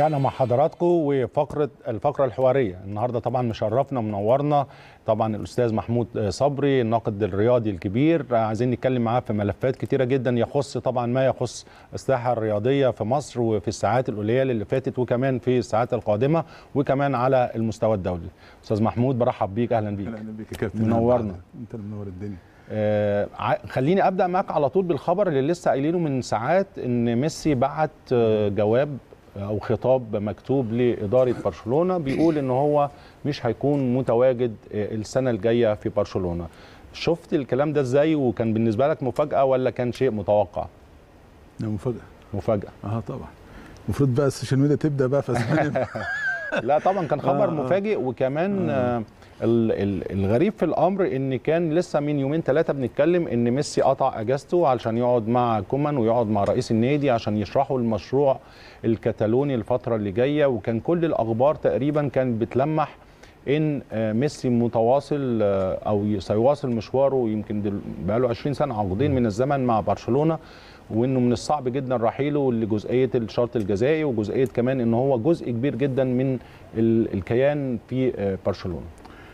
رجعنا مع حضراتكم وفقره الفقره الحواريه النهارده طبعا مشرفنا منورنا طبعا الاستاذ محمود صبري الناقد الرياضي الكبير عايزين نتكلم معاه في ملفات كتيره جدا يخص طبعا ما يخص الساحه الرياضيه في مصر وفي الساعات القليله اللي فاتت وكمان في الساعات القادمه وكمان على المستوى الدولي استاذ محمود برحب بيك اهلا بيك اهلا بيك يا كابتن منورنا. انت اللي منور الدنيا آه ع- خليني ابدا معاك على طول بالخبر اللي لسه قايلينه من ساعات ان ميسي بعت آه، جواب او خطاب مكتوب لاداره برشلونه بيقول ان هو مش هيكون متواجد آه، السنه الجايه في برشلونه شفت الكلام ده ازاي وكان بالنسبه لك مفاجاه ولا كان شيء متوقع ده مفاجاه مفاجاه اه طبعا المفروض بقى السوشيال ميديا تبدا بقى في اسبانيا لا طبعا كان خبر آه، آه. مفاجئ وكمان آه. ال- ال- الغريب في الامر ان كان لسه من يومين ثلاثه بنتكلم ان ميسي قطع اجازته علشان يقعد مع كومان ويقعد مع رئيس النادي عشان يشرحوا المشروع الكتالوني الفتره اللي جايه وكان كل الاخبار تقريبا كانت بتلمح ان آه، ميسي متواصل آه، او ي- سيواصل مشواره يمكن دل- بقاله 20 سنه عقدين من الزمن مع برشلونه وانه من الصعب جدا رحيله لجزئيه الشرط الجزائي وجزئيه كمان ان هو جزء كبير جدا من ال- الكيان في آه، برشلونه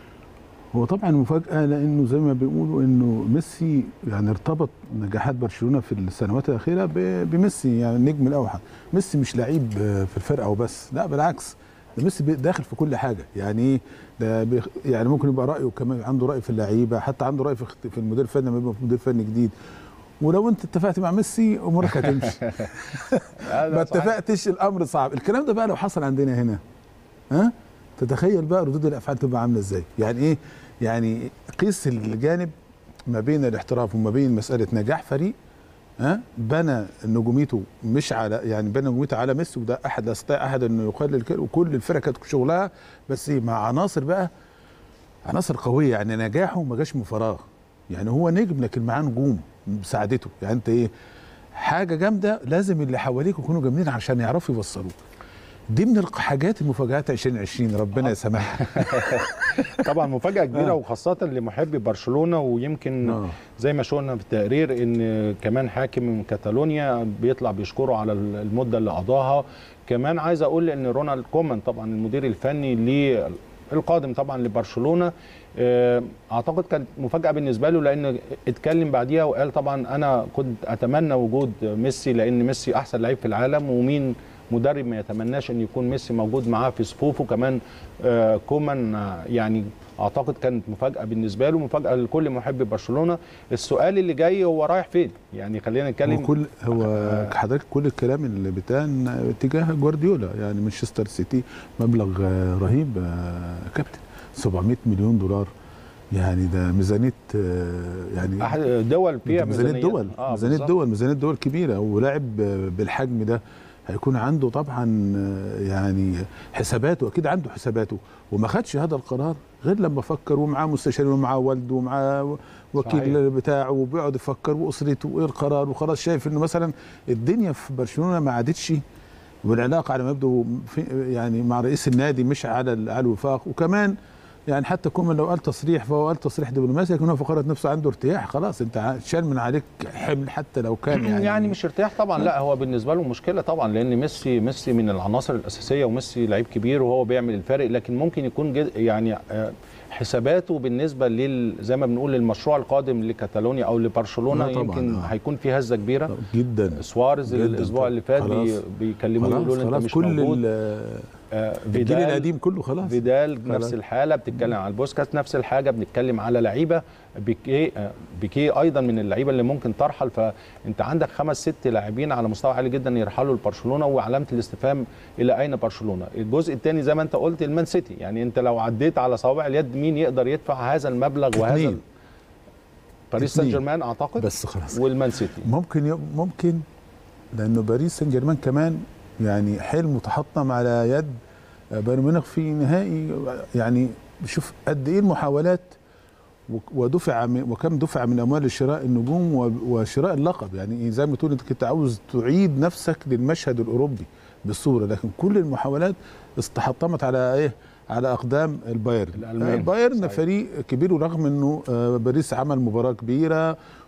هو طبعا مفاجاه لانه زي ما بيقولوا انه ميسي يعني ارتبط نجاحات برشلونه في السنوات الاخيره ب- بميسي يعني النجم الاوحد ميسي مش لعيب آه، في الفرقه وبس لا بالعكس ده ميسي بي- داخل في كل حاجه يعني ايه ده بيخ- يعني ممكن يبقى رايه كمان عنده راي في اللعيبه حتى عنده راي في اخت- في المدير الفني لما يبقى مدير فني جديد ولو انت اتفقت مع ميسي امورك هتمشي ما اتفقتش الامر صعب الكلام ده بقى لو حصل عندنا هنا ها تتخيل بقى ردود الافعال تبقى عامله ازاي يعني ايه يعني قيس الجانب ما بين الاحتراف وما بين مساله نجاح فريق ها بنى نجوميته مش على يعني بنى نجوميته على ميسي وده احد لا يستطيع احد انه يقلل كده وكل الفرق كانت شغلها بس إيه، مع عناصر بقى عناصر قويه يعني نجاحه ما جاش من فراغ يعني هو نجم لكن معاه نجوم مساعدته يعني انت ايه حاجه جامده لازم اللي حواليك يكونوا جامدين عشان يعرفوا يوصلوك دي من الحاجات المفاجآت 2020 ربنا يسامحها طبعا مفاجاه كبيره آه. وخاصه لمحبي برشلونه ويمكن آه. زي ما شفنا في التقرير ان كمان حاكم من كاتالونيا بيطلع بيشكره على المده اللي قضاها كمان عايز اقول ان رونالد كومان طبعا المدير الفني للقادم طبعا لبرشلونه آه، اعتقد كانت مفاجاه بالنسبه له لان اتكلم بعديها وقال طبعا انا كنت اتمنى وجود ميسي لان ميسي احسن لعيب في العالم ومين مدرب ما يتمناش ان يكون ميسي موجود معاه في صفوفه كمان آه، كومان آه، يعني اعتقد كانت مفاجاه بالنسبه له مفاجاه لكل محبي برشلونه السؤال اللي جاي هو رايح فين يعني خلينا هو نتكلم كل هو حضرتك كل الكلام اللي بتاع اتجاه جوارديولا يعني مانشستر سيتي مبلغ آه، رهيب آه، كابتن 700 مليون دولار يعني ده ميزانيه آه، يعني احد دول فيها ميزانيه دول آه ميزانيه بالظبط. دول ميزانيه دول كبيره ولاعب آه، بالحجم ده هيكون عنده طبعا آه، يعني حساباته اكيد عنده حساباته وما خدش هذا القرار غير لما فكر ومعاه مستشارين ومعاه والده ومعاه وكيل صحيح. بتاعه وبيقعد يفكر واسرته وايه القرار وخلاص شايف انه مثلا الدنيا في برشلونه ما عادتش والعلاقه على ما يبدو في يعني مع رئيس النادي مش على ال- على الوفاق وكمان يعني حتى كومان لو قال تصريح فهو قال تصريح دبلوماسي لكن هو فقرت نفسه عنده ارتياح خلاص انت ع- شال من عليك حمل حتى لو كان يعني يعني مش ارتياح طبعا لا هو بالنسبه له مشكله طبعا لان ميسي ميسي من العناصر الاساسيه وميسي لعيب كبير وهو بيعمل الفارق لكن ممكن يكون جد يعني آه، حساباته بالنسبه لل زي ما بنقول للمشروع القادم لكاتالونيا او لبرشلونه لا طبعاً، يمكن آه. هيكون في هزه كبيره طب جدا سواريز جداً الاسبوع طبعاً. اللي فات بي خلاص. بيكلموه خلاص يقولوا له انت خلاص مش كل موجود ال- آه، الجيل فيدال القديم كله خلاص فيدال خلاص. نفس الحاله بتتكلم على البوسكاس نفس الحاجه بنتكلم على لعيبه بيكي آه، بيكي ايضا من اللعيبه اللي ممكن ترحل فانت عندك خمس ست لاعبين على مستوى عالي جدا يرحلوا لبرشلونه وعلامه الاستفهام الى اين برشلونه الجزء الثاني زي ما انت قلت المان سيتي يعني انت لو عديت على صوابع اليد مين يقدر يدفع هذا المبلغ وهذا اتنين. ال- باريس سان اتنين. جيرمان اعتقد بس خلاص والمان سيتي ممكن ي- ممكن لانه باريس سان جيرمان كمان يعني حلم متحطم على يد بايرن ميونخ في نهائي يعني شوف قد ايه المحاولات و- ودفع من وكم دفع من اموال لشراء النجوم و- وشراء اللقب يعني زي ما تقول انت كنت عاوز تعيد نفسك للمشهد الاوروبي بالصوره لكن كل المحاولات استحطمت على ايه على اقدام البايرن الألمان. البايرن صحيح. فريق كبير ورغم انه آه، باريس عمل مباراه كبيره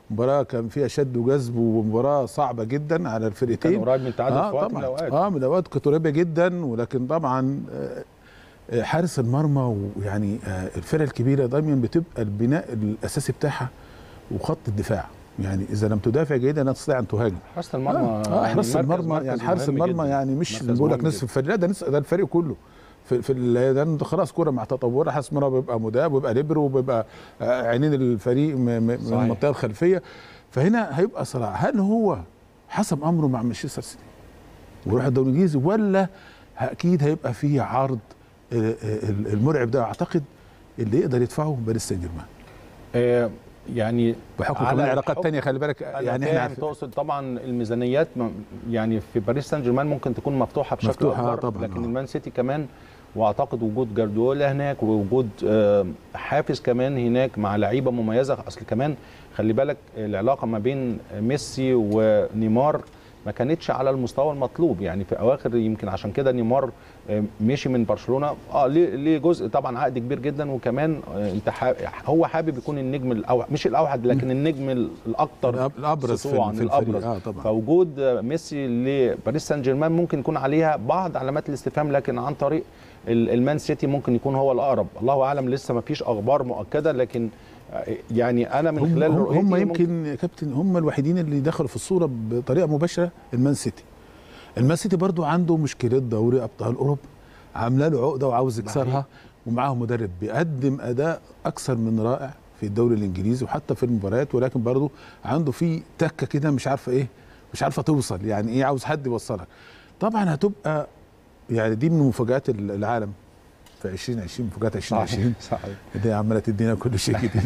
مباراه كان فيها شد وجذب ومباراه صعبه جدا على كان الفرقتين قريب من التعادل اه في وقت من طبعا الاوقات اه من الاوقات كانت قريبه جدا ولكن طبعا آه، آه، حارس المرمى ويعني آه، الفرق الكبيره دايما بتبقى البناء الاساسي بتاعها وخط الدفاع يعني اذا لم تدافع جيدا لا تستطيع ان تهاجم حراسه المرمى اه آه، يعني حراسه مركز- المرمى مركز يعني حارس مهم المرمى جداً. يعني مش مركز بقول لك مهم نصف الفريق لا ده نصف ده الفريق كله في في ال- ده انت خلاص كوره مع تطورها حارس المرمى بيبقى مداب وبيبقى ليبرو وبيبقى آه، عينين الفريق م- م- من صحيح. المنطقه الخلفيه فهنا هيبقى صراع هل هو حسب امره مع مانشستر سيتي ويروح الدوري الانجليزي ولا اكيد هيبقى فيه عرض آه، آه، المرعب ده اعتقد اللي يقدر يدفعه باريس سان جيرمان آه، يعني بحكم على كمان علاقات الحكم- تانية خلي بالك يعني يعني احنا فاهم عارف- تقصد طبعا الميزانيات م- يعني في باريس سان جيرمان ممكن تكون مفتوحه بشكل مفتوحة، آه اكبر طبعاً، لكن آه. المان سيتي كمان واعتقد وجود جارديولا هناك ووجود آه، حافز كمان هناك مع لعيبه مميزه اصل كمان خلي بالك العلاقه ما بين ميسي ونيمار ما كانتش على المستوى المطلوب يعني في اواخر يمكن عشان كده نيمار آه، مشي من برشلونه اه ليه ليه جزء طبعا عقد كبير جدا وكمان آه، انت حا- هو حابب يكون النجم الاوحد مش الاوحد لكن النجم الاكثر الأب- الابرز في, سطوعاً، في الفريق الأبرز. اه طبعا فوجود ميسي لباريس سان جيرمان ممكن يكون عليها بعض علامات الاستفهام لكن عن طريق ال- المان سيتي ممكن يكون هو الاقرب الله اعلم لسه ما فيش اخبار مؤكده لكن يعني انا من هم, خلال هم, رؤيتي هم ممكن- يمكن يا كابتن هم الوحيدين اللي دخلوا في الصوره بطريقه مباشره المان سيتي المان سيتي برضو عنده مشكله دوري ابطال اوروبا عامله له عقده وعاوز يكسرها ومعاه مدرب بيقدم اداء اكثر من رائع في الدوري الانجليزي وحتى في المباريات ولكن برضو عنده في تكه كده مش عارفه ايه مش عارفه توصل يعني ايه عاوز حد يوصلها طبعا هتبقى يعني دي من مفاجات العالم في 2020 مفاجات 2020 صحيح دي عماله تدينا كل شيء جديد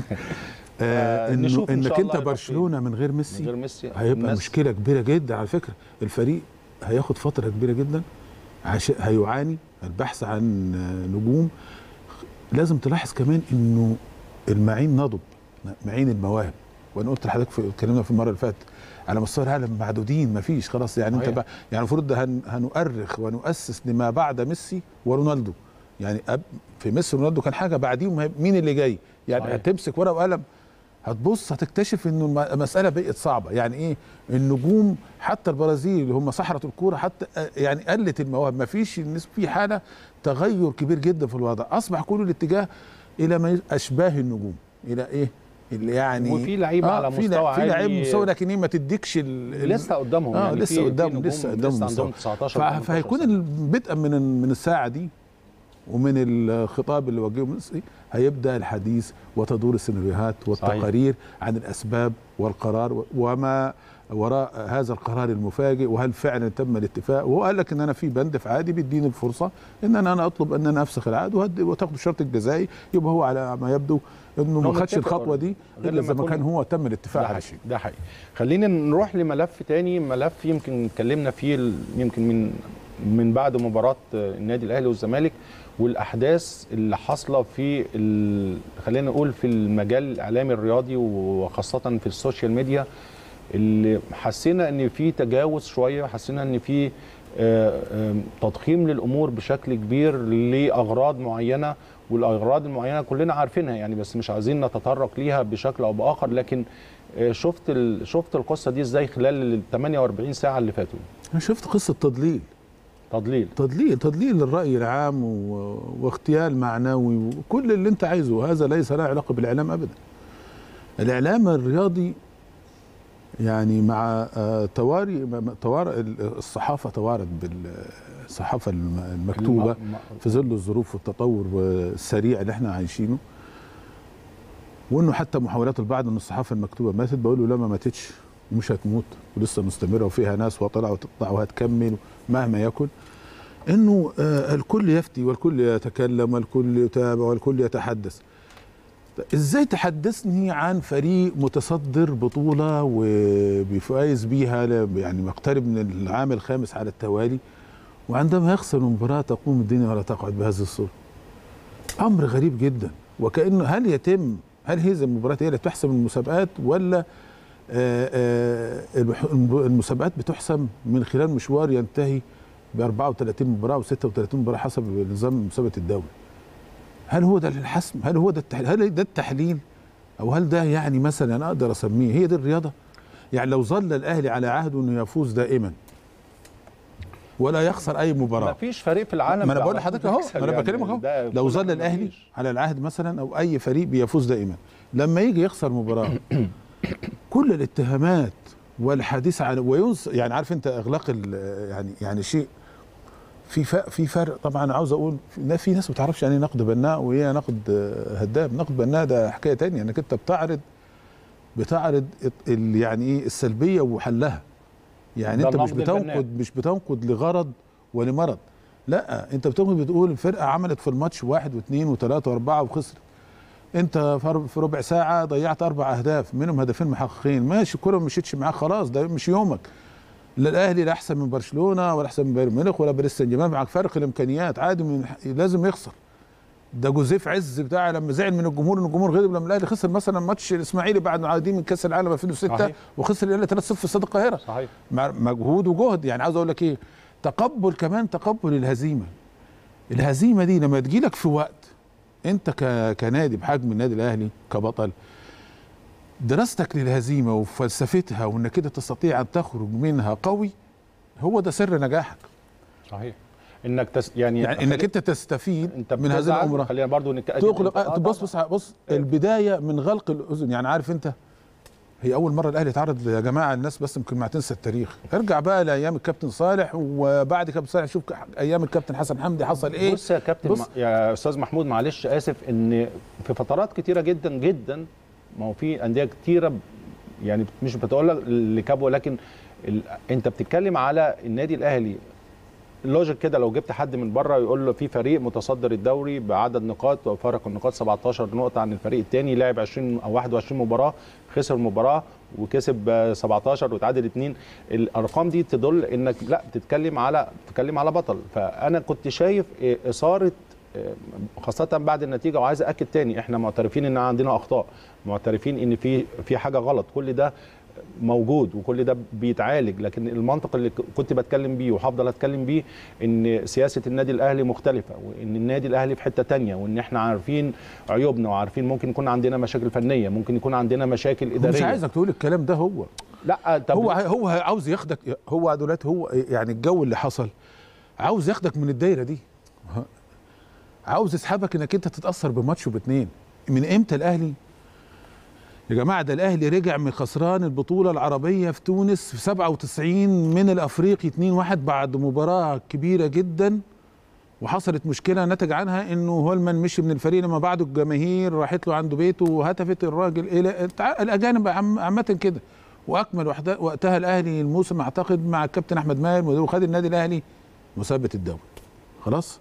آه آه، انه نشوف إن انك شاء الله انت يبقى برشلونه من غير من ميسي غير ميسي هيبقى الناس- مشكله كبيره جدا على فكره الفريق هياخد فتره كبيره جدا عش... هيعاني البحث عن آه، نجوم لازم تلاحظ كمان انه المعين نضب معين المواهب وانا قلت لحضرتك في اتكلمنا في المره اللي فاتت على مستوى العالم معدودين ما فيش خلاص يعني انت صحيح. بقى يعني المفروض ده هن... هنؤرخ ونؤسس لما بعد ميسي ورونالدو يعني أب... في ميسي ورونالدو كان حاجه بعديهم هي- مين اللي جاي يعني صحيح. هتمسك ورقه وقلم هتبص هتكتشف انه الم- المساله بقت صعبه يعني ايه النجوم حتى البرازيل اللي هم سحره الكوره حتى آه، يعني قلت المواهب ما فيش الناس في حاله تغير كبير جدا في الوضع اصبح كل الاتجاه الى ما اشباه النجوم الى ايه اللي يعني وفي لعيبه على في مستوى لع- في عالي لعيب مستوى لكن ايه ما تديكش ال- ال- لسه قدامهم اه يعني لسه في- في قدامهم نجوم لسه قدامهم لسه مستوى. عندهم 19 فه- 18 فهيكون سنة. بدءا من من الساعه دي ومن الخطاب اللي وجهه ميسي هيبدا الحديث وتدور السيناريوهات والتقارير عن الاسباب والقرار و- وما وراء هذا القرار المفاجئ وهل فعلا تم الاتفاق وهو قال لك ان انا في بند في عادي بيديني الفرصه ان انا انا اطلب ان انا افسخ العقد وهد- وتاخد الشرط الجزائي يبقى هو على ما يبدو انه هو ما خدش متفق الخطوه دي غير الا لما اذا ما يكون- كان هو تم الاتفاق ده على حقيقي شيء ده حقيقي خلينا نروح لملف تاني ملف يمكن اتكلمنا فيه ال- يمكن من من بعد مباراه النادي الاهلي والزمالك والاحداث اللي حاصله في ال... خلينا نقول في المجال الاعلامي الرياضي وخاصه في السوشيال ميديا اللي حسينا ان في تجاوز شويه حسينا ان في آه، آه، تضخيم للامور بشكل كبير لاغراض معينه والاغراض المعينه كلنا عارفينها يعني بس مش عايزين نتطرق ليها بشكل او باخر لكن آه، شفت ال... شفت القصه دي ازاي خلال ال 48 ساعه اللي فاتوا انا شفت قصه تضليل تضليل تضليل تضليل للرأي العام و... واغتيال معنوي وكل اللي انت عايزه هذا ليس له علاقة بالإعلام أبدا الإعلام الرياضي يعني مع آه، تواري م- توار الصحافة توارت بالصحافة الم- المكتوبة الم- م- في ظل الظروف والتطور السريع اللي احنا عايشينه وانه حتى محاولات البعض ان الصحافه المكتوبه ماتت بقول له لا ما ماتتش ومش هتموت ولسه مستمره وفيها ناس وطلع وتطلع وهتكمل مهما يكن انه آه الكل يفتي والكل يتكلم والكل يتابع والكل يتحدث ازاي تحدثني عن فريق متصدر بطوله وبيفايز بيها ل- يعني مقترب من العام الخامس على التوالي وعندما يخسر مباراه تقوم الدنيا ولا تقعد بهذه الصوره امر غريب جدا وكانه هل يتم هل هذه المباريات هي اللي تحسم المسابقات ولا آه، آه، المح- المسابقات بتحسم من خلال مشوار ينتهي ب 34 مباراه و 36 مباراه حسب نظام مسابقه الدوري هل هو ده الحسم هل هو ده التحليل هل ده التحليل او هل ده يعني مثلا انا اقدر اسميه هي دي الرياضه يعني لو ظل الاهلي على عهده انه يفوز دائما ولا يخسر اي ما مباراه فيش فريق في العالم ما انا بقى بقول لحضرتك اهو بيكسب ما انا يعني. بكلمك اهو ده لو كل ظل ما الاهلي فيش. على العهد مثلا او اي فريق بيفوز دائما لما يجي يخسر مباراه كل الاتهامات والحديث عن وينص يعني عارف انت اغلاق ال- يعني يعني شيء في فرق في فرق طبعا عاوز اقول في في ناس ما تعرفش يعني إيه نقد بناء وايه نقد آه، هدام نقد بناء ده حكايه تانية انك انت بتعرض بتعرض ال- يعني ايه السلبيه وحلها يعني ده انت مش النقد البناء. بتنقد مش بتنقد لغرض ولمرض لا انت بتنقد بتقول فرقه عملت في الماتش واحد واثنين وثلاثه واربعه وخسرت انت في رب- في ربع ساعه ضيعت اربع اهداف منهم هدفين محققين ماشي الكره ما مشيتش معاك خلاص ده مش يومك لا الاهلي لا احسن من برشلونه ولا احسن من بايرن ميونخ ولا باريس سان جيرمان معاك فرق الامكانيات عادي من لازم يخسر ده جوزيف عز بتاع لما زعل من الجمهور ان الجمهور غضب لما الاهلي خسر مثلا ماتش الاسماعيلي بعد ما عادين من كاس العالم 2006 صحيح. وخسر الاهلي 3-0 في استاد القاهره صحيح مع مجهود وجهد يعني عاوز اقول لك ايه تقبل كمان تقبل الهزيمه الهزيمه دي لما تجيلك في وقت انت ك... كنادي بحجم النادي الاهلي كبطل دراستك للهزيمه وفلسفتها وانك انت تستطيع ان تخرج منها قوي هو ده سر نجاحك صحيح انك تس يعني يعني انك انت تستفيد انت من هذه بتزعل، الامور خلينا برضو نك... تغلق آه آه بص بص بص البدايه من غلق الاذن يعني عارف انت هي اول مره الاهلي يتعرض يا جماعه الناس بس يمكن ما تنسى التاريخ ارجع بقى لايام الكابتن صالح وبعد كابتن صالح شوف ايام الكابتن حسن حمدي حصل ايه بص يا كابتن بص. بص. يا استاذ محمود معلش اسف ان في فترات كتيره جدا جدا ما هو في انديه كتيره ب- يعني مش بتقول لك لكاب ولكن ال... انت بتتكلم على النادي الاهلي اللوجيك كده لو جبت حد من بره يقول له في فريق متصدر الدوري بعدد نقاط وفارق النقاط 17 نقطه عن الفريق الثاني لعب 20 او 21 مباراه خسر مباراه وكسب آه، 17 وتعادل 2 الارقام دي تدل انك لا بتتكلم على بتتكلم على بطل فانا كنت شايف آه، اثاره آه، خاصة بعد النتيجة وعايز أكد تاني احنا معترفين ان عندنا أخطاء معترفين ان في في حاجة غلط كل ده موجود وكل ده بيتعالج لكن المنطق اللي ك- كنت بتكلم بيه وهفضل اتكلم بيه ان سياسه النادي الاهلي مختلفه وان النادي الاهلي في حته تانية وان احنا عارفين عيوبنا وعارفين ممكن يكون عندنا مشاكل فنيه ممكن يكون عندنا مشاكل هو اداريه مش عايزك تقول الكلام ده هو لا طب هو هو عاوز ياخدك هو دلوقتي هو يعني الجو اللي حصل عاوز ياخدك من الدايره دي عاوز يسحبك انك انت تتاثر بماتش وباتنين من امتى الاهلي يا جماعه ده الاهلي رجع من خسران البطوله العربيه في تونس في 97 من الافريقي 2-1 بعد مباراه كبيره جدا وحصلت مشكله نتج عنها انه هولمان مشي من الفريق لما بعده الجماهير راحت له عنده بيته وهتفت الراجل الى تع- الاجانب عم- عامه كده واكمل وحده- وقتها الاهلي الموسم اعتقد مع الكابتن احمد ماهر مدير وخد النادي الاهلي مثبت الدوري خلاص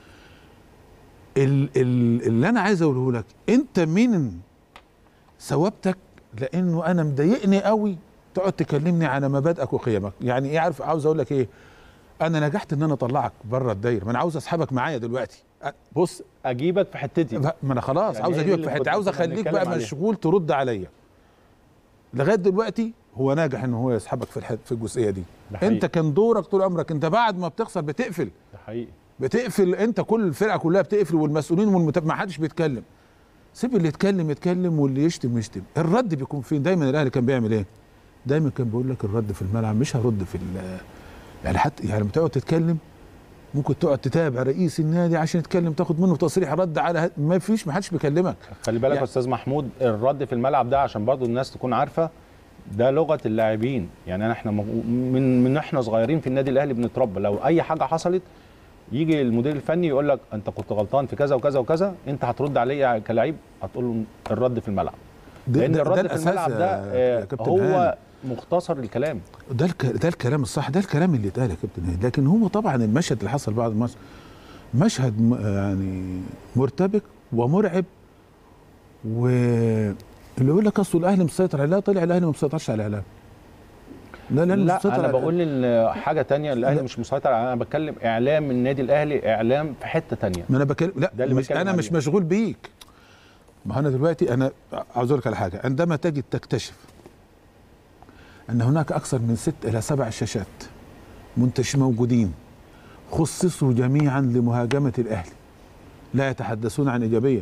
ال- ال- اللي انا عايز اقوله لك انت من ثوابتك لانه انا مضايقني قوي تقعد تكلمني على مبادئك وقيمك يعني ايه عارف عاوز اقول لك ايه انا نجحت ان انا اطلعك بره الدايره ما انا عاوز اسحبك معايا دلوقتي أ- بص اجيبك في حتتي ما انا خلاص يعني عاوز هي دي اجيبك اللي في حته كنا- عاوز كنا اخليك بنتكلم بقى عليها. مشغول ترد عليا لغايه دلوقتي هو ناجح ان هو يسحبك في الح- في الجزئيه دي ده حقيقي. انت كان دورك طول عمرك انت بعد ما بتخسر بتقفل ده حقيقي بتقفل انت كل الفرقه كلها بتقفل والمسؤولين والمتابعين ما حدش بيتكلم سيب اللي يتكلم يتكلم واللي يشتم يشتم الرد بيكون فين دايما الاهلي كان بيعمل ايه دايما كان بيقول لك الرد في الملعب مش هرد في ال- يعني حتى يعني لما تقعد تتكلم ممكن تقعد تتابع رئيس النادي عشان يتكلم تاخد منه تصريح رد على ه- ما فيش ما حدش بيكلمك خلي بالك يعني- يا استاذ محمود الرد في الملعب ده عشان برضو الناس تكون عارفه ده لغه اللاعبين يعني أنا احنا م- من من احنا صغيرين في النادي الاهلي بنتربى لو اي حاجه حصلت يجي المدير الفني يقول لك انت كنت غلطان في كذا وكذا وكذا انت هترد عليا كلاعب هتقول له الرد في الملعب ده- لان ده- ده الرد في الأساس الملعب يا- ده يا آه، كابتن هو هاني. مختصر الكلام ده الك... ده الكلام الصح ده الكلام اللي اتقال يا كابتن هاني لكن هو طبعا المشهد اللي حصل بعد الماتش مشهد م... يعني مرتبك ومرعب واللي يقول لك اصل الاهلي مسيطر على لا طلع الاهلي ما مسيطرش على الاعلام لا لا لا مسيطر انا على- بقول ان حاجه تانية الاهلي لا. مش مسيطر على- انا بتكلم اعلام النادي الاهلي اعلام في حته تانية ما انا بكلم لا ده اللي مش بتكلم انا مش عليه. مشغول بيك ما انا دلوقتي انا عاوز اقول لك على حاجه عندما تجد تكتشف ان هناك اكثر من ست الى سبع شاشات منتش موجودين خصصوا جميعا لمهاجمه الاهلي لا يتحدثون عن ايجابيه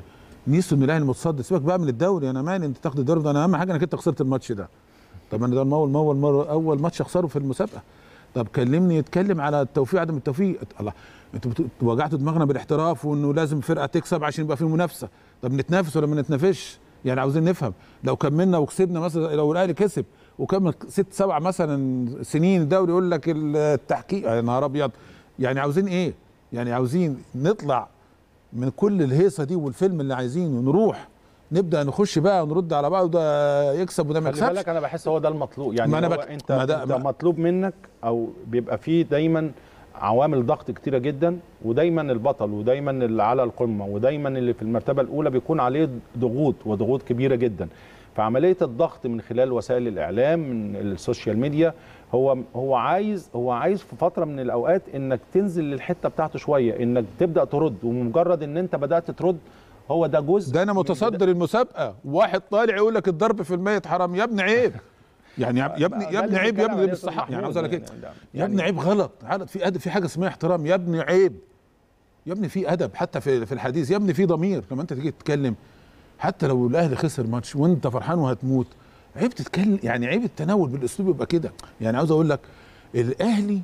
نيسو ان الاهلي متصدر سيبك بقى من الدوري انا مالي انت تاخد الدوري ده انا اهم حاجه انك انت خسرت الماتش ده طب انا ده اول اول مره اول ماتش اخسره في المسابقه طب كلمني اتكلم على التوفيق عدم التوفيق الله انتوا بت- وجعتوا دماغنا بالاحتراف وانه لازم فرقه تكسب عشان يبقى في منافسه طب نتنافس ولا ما نتنافسش يعني عاوزين نفهم لو كملنا وكسبنا مثلا لو الاهلي كسب وكمل ست سبع مثلا سنين الدوري يقول لك التحقيق يا نهار ابيض يعني عاوزين ايه يعني عاوزين نطلع من كل الهيصه دي والفيلم اللي عايزينه نروح نبدا نخش بقى ونرد على بعض وده يكسب وده ما خلي يكسبش بالك انا بحس هو ده المطلوب يعني ما أنا هو بك- انت, ما ده- انت ما- مطلوب منك او بيبقى فيه دايما عوامل ضغط كتيره جدا ودايما البطل ودايما اللي على القمه ودايما اللي في المرتبه الاولى بيكون عليه ضغوط وضغوط كبيره جدا فعمليه الضغط من خلال وسائل الاعلام من السوشيال ميديا هو هو عايز هو عايز في فتره من الاوقات انك تنزل للحته بتاعته شويه انك تبدا ترد ومجرد ان انت بدات ترد هو ده جزء ده انا من متصدر المسابقه واحد طالع يقول لك الضرب في الميت حرام يا ابني عيب يعني يا ابني ده يا ابني اللي عيب يا بيتكلم ابني عليه بالصحة أستاذ يعني عاوز اقول لك محمود ايه يعني- يا ابني عيب غلط غلط في ادب في حاجه اسمها احترام يا ابني عيب يا ابني في ادب حتى في في الحديث يا ابني في ضمير لما انت تيجي تتكلم حتى لو الاهلي خسر ماتش وانت فرحان وهتموت عيب تتكلم يعني عيب التناول بالاسلوب يبقى كده يعني عاوز اقول لك الاهلي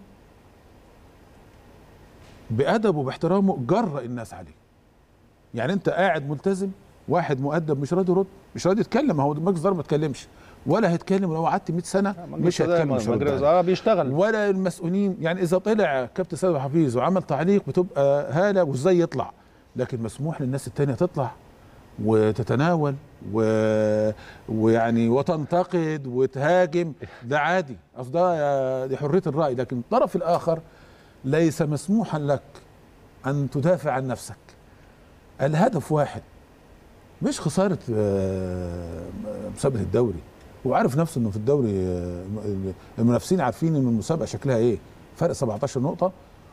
بادبه وباحترامه جرأ الناس عليه يعني انت قاعد ملتزم واحد مؤدب مش راضي يرد مش راضي يتكلم هو ماكس ضرب ما اتكلمش ولا هيتكلم لو قعدت 100 سنه مش هيتكلم مش هيرد عليك. اه بيشتغل ولا المسؤولين يعني اذا طلع كابتن سيد حفيظ وعمل تعليق بتبقى هاله وازاي يطلع لكن مسموح للناس التانية تطلع وتتناول و... ويعني وتنتقد وتهاجم ده عادي اصل ده دي حريه الراي لكن الطرف الاخر ليس مسموحا لك ان تدافع عن نفسك الهدف واحد مش خساره آه، مسابقه الدوري هو عارف نفسه انه في الدوري آه، المنافسين عارفين ان المسابقه شكلها ايه فرق 17 نقطه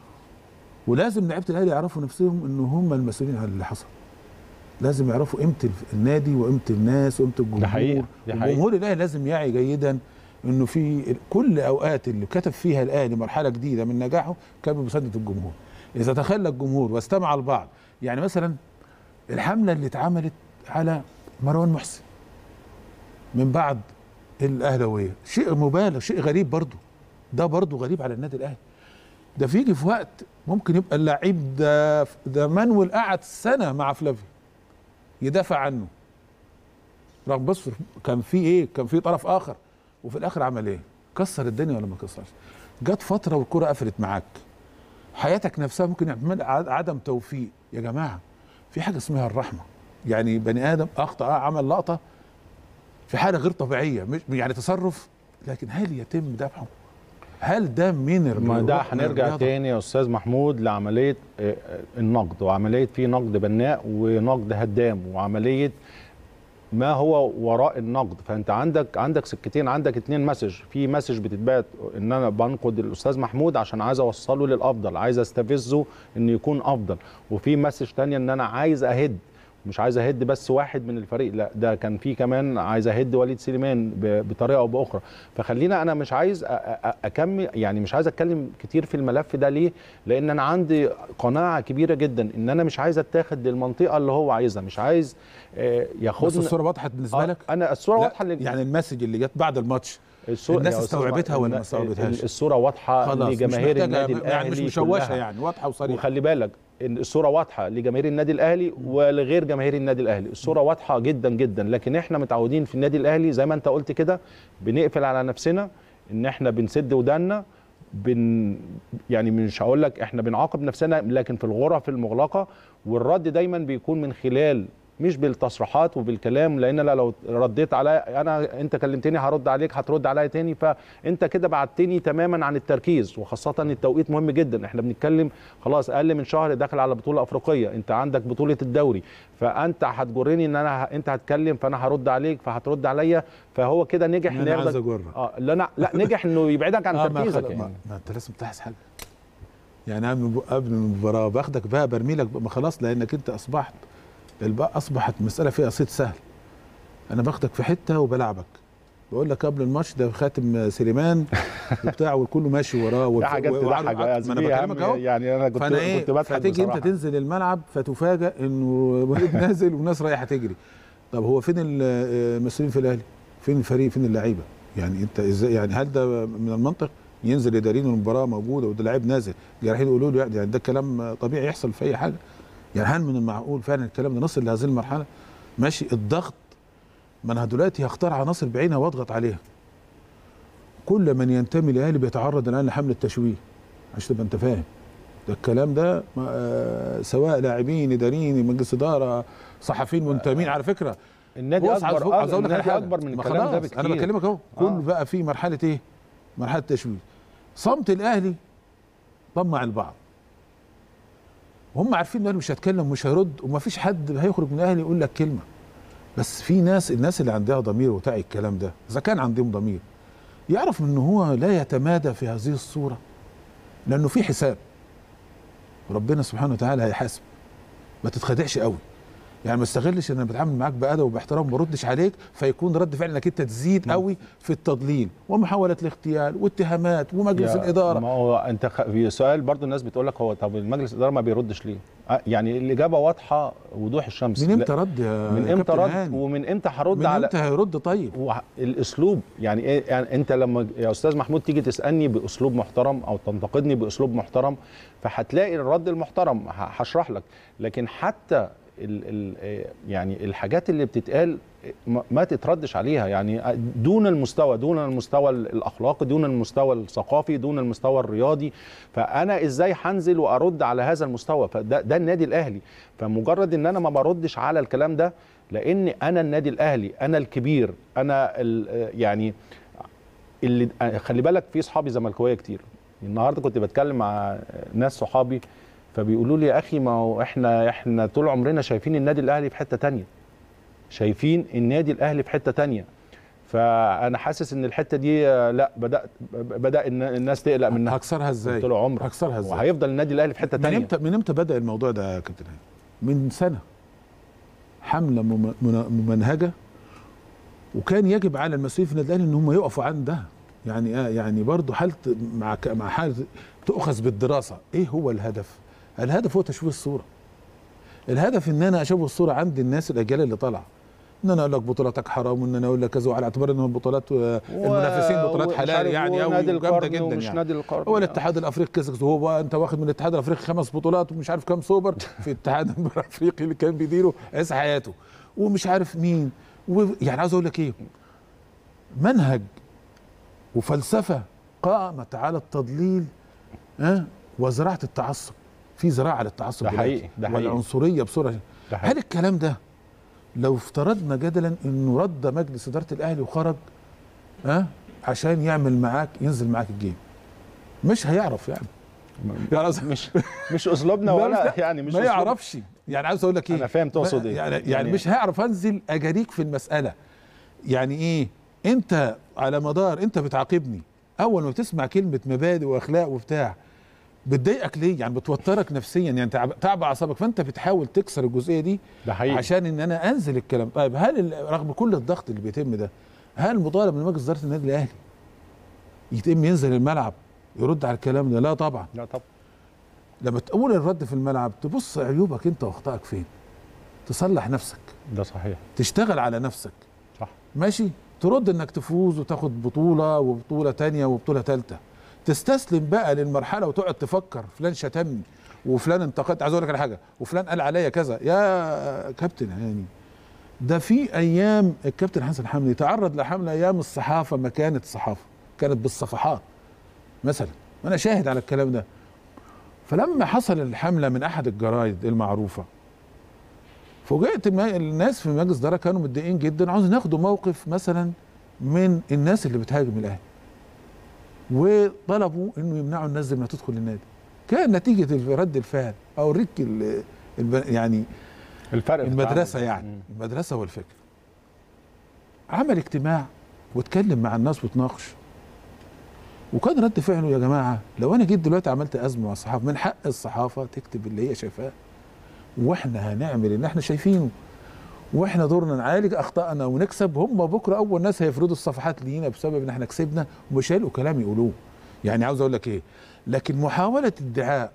ولازم لعيبه الاهلي يعرفوا نفسهم ان هم المسؤولين عن اللي حصل لازم يعرفوا قيمه النادي وقيمه الناس وقيمه الجمهور ده حقيقة، ده حقيقة. الجمهور الاهلي لازم يعي جيدا انه في كل اوقات اللي كتب فيها الاهلي مرحله جديده من نجاحه كان بمسانده الجمهور اذا تخلى الجمهور واستمع البعض يعني مثلا الحمله اللي اتعملت على مروان محسن من بعد الاهلاويه شيء مبالغ شيء غريب برضه ده برضه غريب على النادي الاهلي ده فيجي في وقت ممكن يبقى اللعيب ده ده مانويل قعد سنه مع فلافيو يدافع عنه رغم بص كان في ايه كان في طرف اخر وفي الاخر عمل ايه كسر الدنيا ولا ما كسرش جت فتره والكره قفلت معاك حياتك نفسها ممكن يعمل ع- عدم توفيق يا جماعه في حاجه اسمها الرحمه يعني بني ادم اخطا عمل لقطه في حاله غير طبيعيه مش يعني تصرف لكن هل يتم دفعه هل ده من ما الرياضة- ده من هنرجع الرياضة؟ تاني يا استاذ محمود لعمليه آه، آه، النقد وعمليه في نقد بناء ونقد هدام وعمليه ما هو وراء النقد فانت عندك عندك سكتين عندك اتنين مسج في مسج بتتبعت ان انا بنقد الاستاذ محمود عشان عايز اوصله للافضل عايز استفزه انه يكون افضل وفي مسج تانية ان انا عايز اهد مش عايز اهد بس واحد من الفريق لا ده كان في كمان عايز اهد وليد سليمان ب- بطريقه او باخرى فخلينا انا مش عايز أ- أ- اكمل يعني مش عايز اتكلم كتير في الملف ده ليه لان انا عندي قناعه كبيره جدا ان انا مش عايز اتاخد للمنطقه اللي هو عايزها مش عايز آه، بس ياخدنا الصوره وضحت بالنسبه آه، لك انا الصوره لا، واضحه اللي يعني المسج اللي جت بعد الماتش الصورة الناس يا أستاذ استوعبتها ولا ما ال- استوعبتهاش؟ الصوره واضحه خلاص مش لجماهير محتاجة- النادي يعني الاهلي مش مشوشه كلها. يعني واضحه وصريحه وخلي بالك إن الصوره واضحه لجماهير النادي الاهلي ولغير جماهير النادي الاهلي الصوره واضحه جدا جدا لكن احنا متعودين في النادي الاهلي زي ما انت قلت كده بنقفل على نفسنا ان احنا بنسد وداننا بن يعني مش هقول لك احنا بنعاقب نفسنا لكن في الغرف المغلقه والرد دايما بيكون من خلال مش بالتصريحات وبالكلام لان انا لو رديت على انا انت كلمتني هرد عليك هترد عليا تاني فانت كده بعدتني تماما عن التركيز وخاصه التوقيت مهم جدا احنا بنتكلم خلاص اقل من شهر داخل على بطوله افريقيه انت عندك بطوله الدوري فانت هتجرني ان انا ه... انت هتكلم فانا هرد عليك فهترد عليا فهو كده نجح انا عايز ياخدك اجرك اه لا لا, لا نجح انه يبعدك عن آه، ما تركيزك خلاص، ما, يعني ما انت لازم تلاحظ حاجه يعني قبل قبل المباراه باخدك بقى برميلك بقى ما خلاص لانك انت اصبحت البقى اصبحت مساله فيها صيد سهل انا باخدك في حته وبلعبك بقول لك قبل الماتش ده خاتم سليمان وبتاع والكل ماشي وراه ده حاجات وعلى- تضحك ما انا زميلي يا بكلمك عم، اهو يعني انا كنت فانا ايه كنت بضحك فتيجي انت بصراحة. تنزل الملعب فتفاجئ انه وليد نازل والناس رايحه تجري طب هو فين ال- المسؤولين في الاهلي فين الفريق فين اللعيبه يعني انت ازاي يعني هل ده من المنطق ينزل اداريين المباراه موجوده وده لعيب نازل جراحين يقولوا له يعني يعني ده كلام طبيعي يحصل في اي حاجه يعني هل من المعقول فعلا الكلام ده نصل لهذه المرحله ماشي الضغط ما انا دلوقتي هختار عناصر بعينها واضغط عليها كل من ينتمي لاهلي بيتعرض الان لحمله تشويه عشان تبقى انت فاهم ده الكلام ده ما- آه، سواء لاعبين اداريين مجلس اداره صحفيين منتمين على فكره النادي بص، عايز اكبر أقول- عايز اقول لك على النادي حاجه اكبر من ما الكلام ده خلاص، بكتير انا بكلمك اهو كل آه. بقى في مرحله ايه مرحله تشويه صمت الاهلي طمع البعض وهم عارفين ان الاهلي مش هيتكلم ومش هيرد وما فيش حد هيخرج من الاهلي يقول لك كلمه بس في ناس الناس اللي عندها ضمير وتعي الكلام ده اذا كان عندهم ضمير يعرف ان هو لا يتمادى في هذه الصوره لانه في حساب ربنا سبحانه وتعالى هيحاسب ما تتخدعش قوي يعني ما استغلش ان انا بتعامل معاك بادب وباحترام وما بردش عليك فيكون رد فعل انك انت تزيد قوي في التضليل ومحاوله الاغتيال واتهامات ومجلس يا- الاداره ما هو انت خ... في سؤال برضو الناس بتقول لك هو طب المجلس الاداره ما بيردش ليه؟ آه، يعني الاجابه واضحه وضوح الشمس من امتى لا، رد يا من يا امتى كابتن رد هاني؟ ومن امتى هرد من على امتى هيرد طيب وح- الاسلوب يعني ايه يعني انت لما يا استاذ محمود تيجي تسالني باسلوب محترم او تنتقدني باسلوب محترم فهتلاقي الرد المحترم ه- هشرح لك لكن حتى ال ال آه، يعني الحاجات اللي بتتقال ما- ما تتردش عليها يعني دون المستوى دون المستوى الاخلاقي دون المستوى الثقافي دون المستوى الرياضي فانا ازاي هنزل وارد على هذا المستوى فده ده النادي الاهلي فمجرد ان انا ما بردش على الكلام ده لان انا النادي الاهلي انا الكبير انا ال- يعني اللي خلي بالك في صحابي زملكاويه كتير النهارده كنت بتكلم مع ناس صحابي فبيقولوا لي يا اخي ما هو احنا احنا طول عمرنا شايفين النادي الاهلي في حته تانية شايفين النادي الاهلي في حته تانية فانا حاسس ان الحته دي آه، لا بدات بدا الن- الناس تقلق منها هكسرها ازاي طول عمرك هكسرها ازاي وهيفضل النادي الاهلي في حته من تانية امتى من امتى بدا الموضوع ده يا كابتن هاني؟ من سنه حمله مم- من- ممنهجه وكان يجب على المسؤولين في النادي الاهلي ان هم يقفوا عندها يعني آه يعني برضه حاله مع ك- مع حاله تؤخذ بالدراسه ايه هو الهدف؟ الهدف هو تشويه الصوره الهدف ان انا اشوه الصوره عند الناس الاجيال اللي طالعه ان انا اقول لك بطولاتك حرام وان انا اقول لك كذا وعلى اعتبار ان البطولات آه، المنافسين بطولات ومش حلال عارف يعني ونادي قوي وجامده القرن جدا ومش يعني نادي القرن هو الاتحاد الافريقي كسب هو بقى انت واخد من الاتحاد الافريقي خمس بطولات ومش عارف كام سوبر في الاتحاد الافريقي اللي كان بيديره عيسى حياته ومش عارف مين يعني عاوز اقول لك ايه منهج وفلسفه قامت على التضليل ها وزراعه التعصب في زراعه للتعصب ده دلوقتي حقيقي، ده حقيقي. والعنصريه بصوره ده حقيقي. هل الكلام ده لو افترضنا جدلا انه رد مجلس اداره الاهلي وخرج ها عشان يعمل معاك ينزل معاك الجيم مش هيعرف يعني يعني قصدي- مش مش اسلوبنا لا، ولا لا، يعني مش ما أسلوب- يعرفش يعني عاوز اقول لك ايه أنا فاهم تقصد إيه. يعني, يعني, يعني- مش هيعرف انزل اجاريك في المساله يعني ايه انت على مدار انت بتعاقبني اول ما بتسمع كلمه مبادئ واخلاق وبتاع بتضايقك ليه يعني بتوترك نفسيا يعني تعب تعب اعصابك فانت بتحاول تكسر الجزئيه دي ده حقيقي عشان ان انا انزل الكلام طيب هل ال- رغم كل الضغط اللي بيتم ده هل مطالب من مجلس اداره النادي الاهلي يتم ينزل الملعب يرد على الكلام ده لا طبعا لا طب لما تقول الرد في الملعب تبص عيوبك انت واخطائك فين تصلح نفسك ده صحيح تشتغل على نفسك صح ماشي ترد انك تفوز وتاخد بطولة وبطولة تانية وبطولة تالتة تستسلم بقى للمرحلة وتقعد تفكر فلان شتمني وفلان انتقد عايز اقول لك على حاجة وفلان قال عليا كذا يا كابتن هاني ده في ايام الكابتن حسن حمدي تعرض لحملة ايام الصحافة ما كانت صحافة كانت بالصفحات مثلا وانا شاهد على الكلام ده فلما حصل الحملة من احد الجرايد المعروفة فوجئت ما- الناس في مجلس الاداره كانوا متضايقين جدا عاوزين ياخدوا موقف مثلا من الناس اللي بتهاجم الاهلي وطلبوا انه يمنعوا الناس دي انها تدخل النادي كان نتيجه رد الفعل اوريك ال- الب- يعني الفرق في المدرسه التعامل. يعني مم. المدرسه والفكر عمل اجتماع واتكلم مع الناس وتناقش وكان رد فعله يا جماعه لو انا جيت دلوقتي عملت ازمه مع الصحافه من حق الصحافه تكتب اللي هي شايفاه واحنا هنعمل اللي احنا شايفينه واحنا دورنا نعالج اخطائنا ونكسب هم بكره اول ناس هيفرضوا الصفحات لينا بسبب ان احنا كسبنا ومش هيلاقوا كلام يقولوه يعني عاوز اقول لك ايه لكن محاوله ادعاء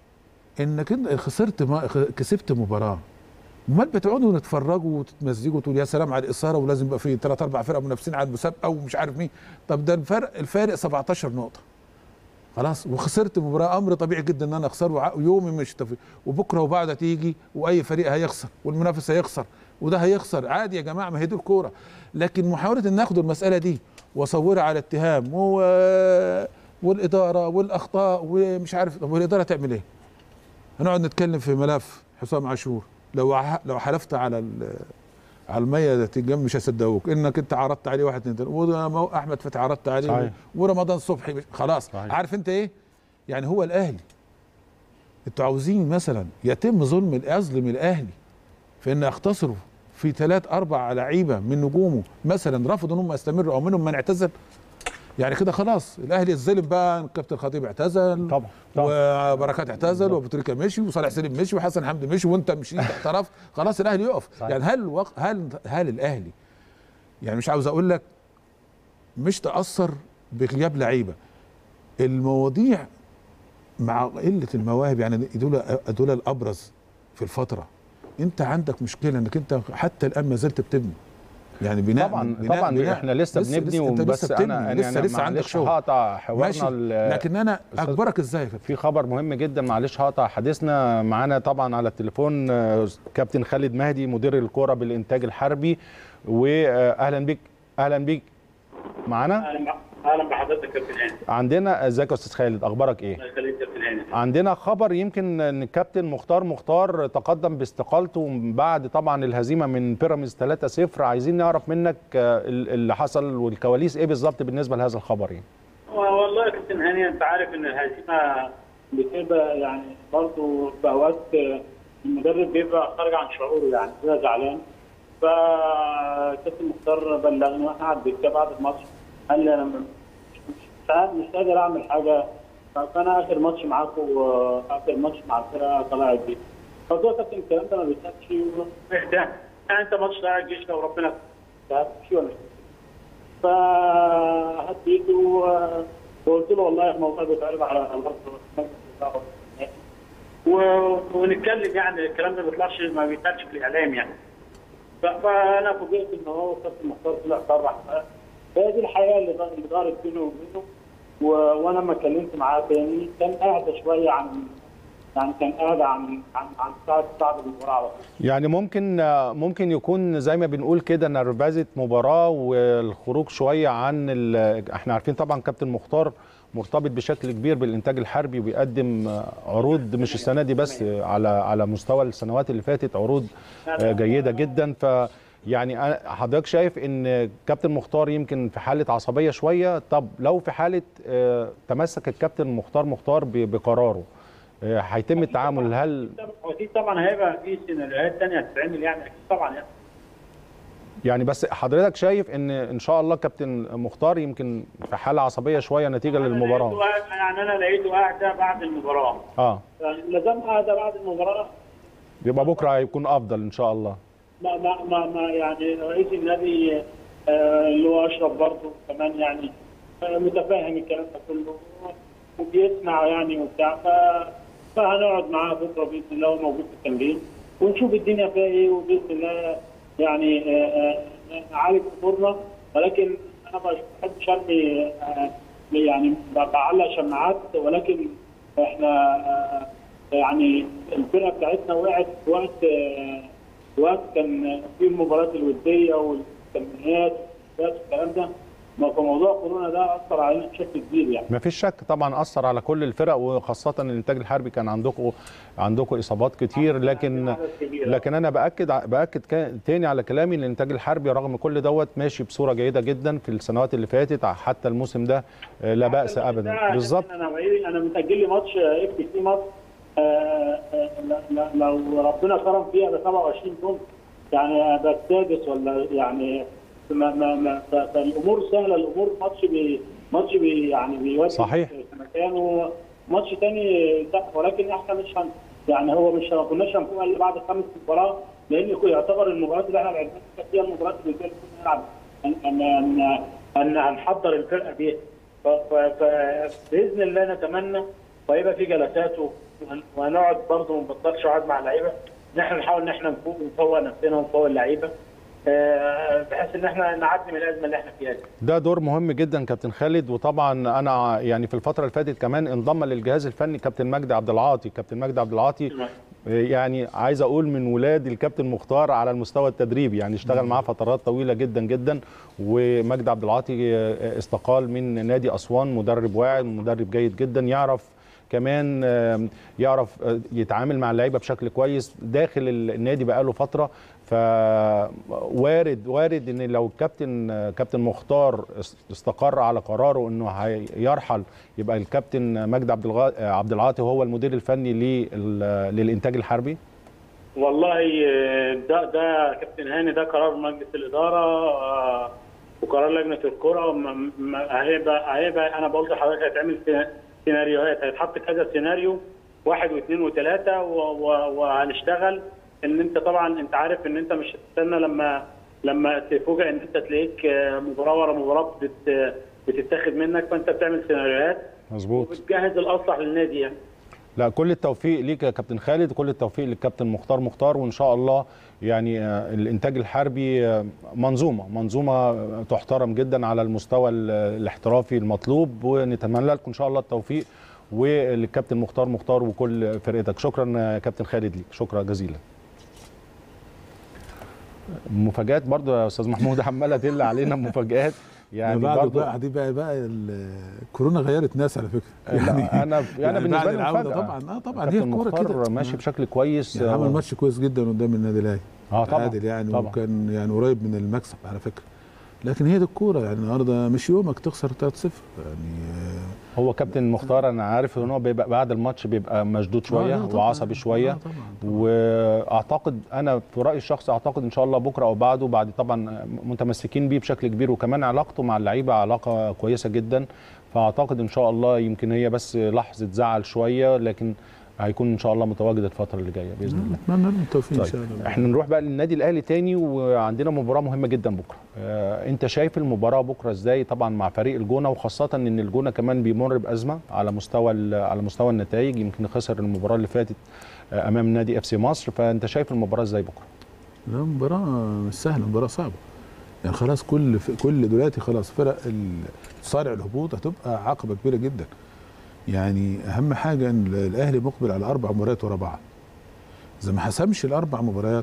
انك انت خسرت ما كسبت مباراه امال بتقعدوا نتفرجوا وتتمزجوا وتقول يا سلام على الاثاره ولازم يبقى في ثلاث اربع فرق منافسين على المسابقه ومش عارف مين طب ده الفرق الفارق 17 نقطه خلاص وخسرت مباراه امر طبيعي جدا ان انا اخسر وع- ويومي مش تفي وبكره وبعد تيجي واي فريق هيخسر والمنافس هيخسر وده هيخسر عادي يا جماعه ما هي دي الكوره لكن محاوله ان ناخد المساله دي واصورها على اتهام و... والاداره والاخطاء ومش عارف طب والاداره تعمل ايه؟ هنقعد نتكلم في ملف حسام عاشور لو ع- لو حلفت على ال- على المية تنجم مش هيصدقوك انك انت عرضت عليه واحد اتنين تلاته وده احمد فتحي عرضت عليه صحيح. ورمضان صبحي مش- خلاص صحيح. عارف انت ايه؟ يعني هو الاهلي انتوا عاوزين مثلا يتم ظلم ال- اظلم الاهلي في ان اختصروا في ثلاث اربع لعيبه من نجومه مثلا رفضوا ان هم يستمروا او منهم من اعتزل يعني كده خلاص الاهلي اتظلم بقى الكابتن خطيب اعتزل طبعا طبعا وبركات اعتزل وابو تريكه مشي وصالح سليم مشي وحسن حمدي مشي وانت مشيت احترف خلاص الاهلي يقف صحيح. يعني هل وق... هل هل الاهلي يعني مش عاوز اقول لك مش تاثر بغياب لعيبه المواضيع مع قله المواهب يعني دول دول الابرز في الفتره انت عندك مشكله انك انت حتى الان ما زلت بتبني يعني بناء طبعا بناء طبعا بناء احنا لسه, بنبني انت وبس لسه بتبني انا لسه أنا لسه عندك معلش شغل هقطع ماشي حوارنا ال- لكن انا أستاذ- اجبرك ازاي يا كابتن؟ في خبر مهم جدا معلش هقطع حديثنا معانا طبعا على التليفون آه، كابتن خالد مهدي مدير الكرة بالإنتاج الحربي وأهلا بك أهلا بك معانا اهلا بح- اهلا بحضرتك يا كابتن هاني عندنا ازيك يا استاذ خالد اخبارك ايه الله يخليك يا كابتن هاني عندنا خبر يمكن ان الكابتن مختار مختار تقدم باستقالته بعد طبعا الهزيمه من بيراميدز 3-0 عايزين نعرف منك آه، ال- اللي حصل والكواليس ايه بالظبط بالنسبه لهذا الخبر يعني والله يا كابتن هاني انت عارف ان الهزيمه بتبقى يعني برضه في اوقات المدرب بيبقى خارج عن شعوره يعني بيبقى زعلان فكابتن مختار بلغني واحنا قاعد بالكاب بعد الماتش قال لي انا م- مش مش عارف- مش قادر اعمل حاجه فانا اخر ماتش معاكم اخر ماتش مع الفرقه طلعت بيه فقلت له يا كابتن الكلام ده ما بيتقالش اهدى يعني انت ماتش طلع الجيش لو ربنا هتمشي ولا مش فهديته و- وقلت له والله الموضوع بيتعرض على الارض و- ونتكلم يعني الكلام ده ما بيطلعش ما بيتقالش في الاعلام يعني ف- فانا فوجئت ان هو كابتن مختار طلع صرح فهي دي الحياه اللي دار- اللي دارت بينه وبينه و- وانا لما اتكلمت معاه تاني كان اهدى شويه عن يعني كان اهدى عن عن عن ساعه ساعه المباراه على طول يعني ممكن آه، ممكن يكون زي ما بنقول كده نرفزه مباراه والخروج شويه عن ال- احنا عارفين طبعا كابتن مختار مرتبط بشكل كبير بالانتاج الحربي وبيقدم آه، عروض مش السنه دي بس آه، على على مستوى السنوات اللي فاتت عروض آه، جيده جدا ف يعني أنا- حضرتك شايف ان كابتن مختار يمكن في حاله عصبيه شويه طب لو في حاله آه، تمسك الكابتن مختار مختار ب- بقراره آه، هيتم التعامل هل اكيد طبعا هيبقى في سيناريوهات ثانيه هتتعمل يعني اكيد طبعا يعني يعني بس حضرتك شايف ان ان شاء الله كابتن مختار يمكن في حاله عصبيه شويه نتيجه أنا للمباراه لقيته- يعني انا لقيته قاعده بعد المباراه اه لازم قاعده بعد المباراه يبقى بكره هيكون افضل ان شاء الله ما ما ما, ما يعني رئيس النادي آه، اللي هو اشرف برضه كمان يعني آه، متفاهم الكلام ده كله وبيسمع يعني وبتاع ف- فهنقعد معاه بكره باذن الله هو موجود في التمرين ونشوف الدنيا فيها ايه وباذن الله يعني آه، آه، نعالج امورنا ولكن انا ما بحبش ارمي آه، يعني بعلق شماعات ولكن احنا آه، يعني الفرقه بتاعتنا وقعت في وقت آه، وقت كان في المباريات الوديه والتمرينات والكلام ده ما في موضوع كورونا ده اثر علينا بشكل كبير يعني ما فيش شك طبعا اثر على كل الفرق وخاصه الانتاج الحربي كان عندكم عندكم اصابات كتير لكن لكن انا باكد باكد كا- تاني على كلامي ان الانتاج الحربي رغم كل دوت ماشي بصوره جيده جدا في السنوات اللي فاتت حتى الموسم ده آه، لا باس ابدا بالظبط انا بعيد- انا متاجل لي ماتش اف بي سي مصر آه، آه، ل- ل- لو ربنا كرم فيها ب 27 جون يعني ابقى السادس ولا يعني ما ما ما ف- فالامور سهله الامور ماتش بي ماتش بي يعني بيودي صحيح. في مكانه ماتش تاني لا ولكن احنا مش هن يعني هو مش ما كناش هنفوق الا بعد خمس مباراه لان يكون يعتبر المباريات اللي احنا لعبناها كانت هي المباريات اللي كنا بنلعب ان ان ان ان هنحضر الفرقه بيها ف- ف- فباذن الله نتمنى ويبقى في جلسات و- وهنقعد برضه ما نبطلش قعد مع اللعيبه ان احنا نحاول ان احنا نفوق ونفوق نفسنا ونفوق اللعيبه آه، بحيث ان احنا نعدي من الازمه اللي احنا فيها دي. ده دور مهم جدا كابتن خالد وطبعا انا يعني في الفتره اللي فاتت كمان انضم للجهاز الفني كابتن مجدي عبد العاطي كابتن مجدي عبد العاطي يعني عايز اقول من ولاد الكابتن مختار على المستوى التدريبي يعني اشتغل معاه فترات طويله جدا جدا ومجدي عبد العاطي استقال من نادي اسوان مدرب واعد مدرب جيد جدا يعرف كمان آم، يعرف آه، يتعامل مع اللعيبه بشكل كويس داخل النادي بقاله فتره فوارد وارد ان لو الكابتن آه، كابتن مختار است- استقر على قراره انه هيرحل يبقى الكابتن مجدي عبد الغا- آه، عبد العاطي هو المدير الفني لل- للانتاج الحربي والله آه، ده ده كابتن هاني ده قرار مجلس الاداره آه، وقرار لجنه الكره م- م- هيبقى هيبقى انا بقول لحضرتك هيتعمل سينا- سيناريوهات هيتحط كذا سيناريو واحد واثنين وثلاثه و- و- وهنشتغل ان انت طبعا انت عارف ان انت مش هتستنى لما لما تفوجئ ان انت تلاقيك آه، مباراه ورا مباراه بت بتتاخد منك فانت بتعمل سيناريوهات مظبوط وبتجهز الاصلح للنادي يعني لا كل التوفيق ليك يا كابتن خالد كل التوفيق للكابتن مختار مختار وان شاء الله يعني آه، الانتاج الحربي آه، منظومه منظومه آه، تحترم جدا على المستوى ال- الاحترافي المطلوب ونتمنى لكم ان شاء الله التوفيق وللكابتن مختار مختار وكل فرقتك شكرا يا كابتن خالد ليك شكرا جزيلا مفاجآت برضو يا استاذ محمود عماله تقل علينا مفاجآت يعني يعني بعد برضو بقى دي بقى بقى ال- الكورونا غيرت ناس على فكره لا، انا انا بالنسبه بعد لي العودة مفاجاه طبعا اه طبعا هي كابتن الكوره مختار كده ماشي آه. بشكل كويس يعني عمل ماتش كويس جدا قدام النادي الاهلي اه طبعا عادل يعني طبعا. وكان يعني قريب من المكسب على فكره لكن هي دي الكوره يعني النهارده مش يومك تخسر 3-0 يعني آه، هو كابتن مختار انا عارف ان هو بيبقى بعد الماتش بيبقى مشدود شويه آه، لا طبعاً. وعصبي شويه آه، طبعا طبعاً. واعتقد انا في رايي الشخصي اعتقد ان شاء الله بكره او بعده بعد طبعا متمسكين بيه بشكل كبير وكمان علاقته مع اللعيبه علاقه كويسه جدا فاعتقد ان شاء الله يمكن هي بس لحظه زعل شويه لكن هيكون ان شاء الله متواجد الفتره اللي جايه باذن الله اتمنى لهم التوفيق ان طيب شاء الله احنا نروح بقى للنادي الاهلي تاني وعندنا مباراه مهمه جدا بكره اه انت شايف المباراه بكره ازاي طبعا مع فريق الجونه وخاصه ان الجونه كمان بيمر بازمه على مستوى ال- على مستوى النتائج يمكن خسر المباراه اللي فاتت آه، امام نادي اف سي مصر فانت شايف المباراه ازاي بكره لا مباراة مش سهلة مباراة صعبة يعني خلاص كل كل دلوقتي خلاص فرق ال- صارع الهبوط هتبقى عقبة كبيرة جدا يعني أهم حاجة إن الأهلي مقبل على أربع مباريات ورا بعض إذا ما حسمش الأربع مباريات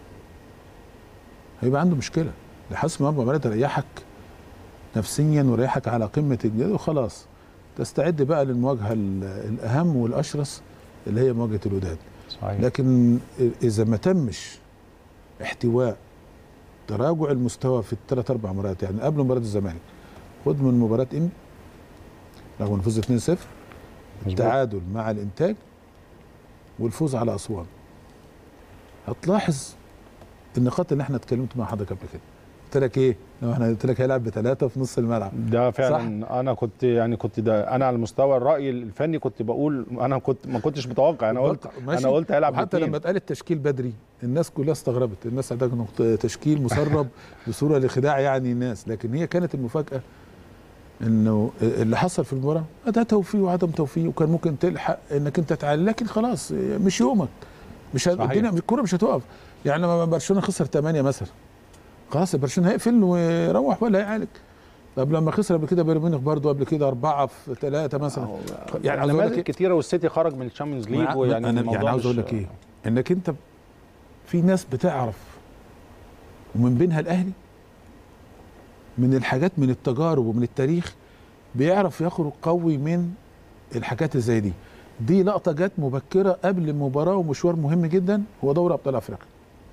هيبقى عنده مشكلة لحسم أربع مباريات يريحك نفسيا ويريحك على قمة الجدول وخلاص تستعد بقى للمواجهة ال- الأهم والأشرس اللي هي مواجهة الوداد صحيح لكن اذا ما تمش احتواء تراجع المستوى في الثلاث اربع مرات يعني قبل مباراه الزمالك خد من مباراه ام رغم الفوز 2-0 مظبوط. التعادل مع الانتاج والفوز على اسوان هتلاحظ النقاط اللي احنا اتكلمت مع حضرتك قبل كده قلت لك ايه؟ لو احنا قلت لك هيلعب بثلاثه في نص الملعب ده فعلا صح؟ انا كنت يعني كنت ده انا على المستوى الراي الفني كنت بقول انا كنت ما كنتش متوقع انا قلت ماشي. انا قلت هيلعب حتى باتنين. لما اتقال التشكيل بدري الناس كلها استغربت الناس عندها نقطة تشكيل مسرب بصوره لخداع يعني الناس لكن هي كانت المفاجاه انه اللي حصل في المباراه ده توفيق وعدم توفيق وكان ممكن تلحق انك انت تعالي لكن خلاص مش يومك مش ه- صحيح. الدنيا الكوره مش هتقف يعني لما برشلونه خسر 8 مثلا خلاص برشلونه هيقفل ويروح ولا هيعالج طب لما خسر قبل كده بايرن ميونخ برضه قبل كده أربعة في ثلاثة مثلا يعني عاوز أقول لك نماذج إيه؟ كتيره والسيتي خرج من الشامبيونز ليج ما- ويعني انا الموضوع يعني عاوز مش- اقول لك ايه انك انت في ناس بتعرف ومن بينها الاهلي من الحاجات من التجارب ومن التاريخ بيعرف يخرج قوي من الحاجات اللي زي دي دي لقطه جت مبكره قبل المباراه ومشوار مهم جدا هو دوري ابطال افريقيا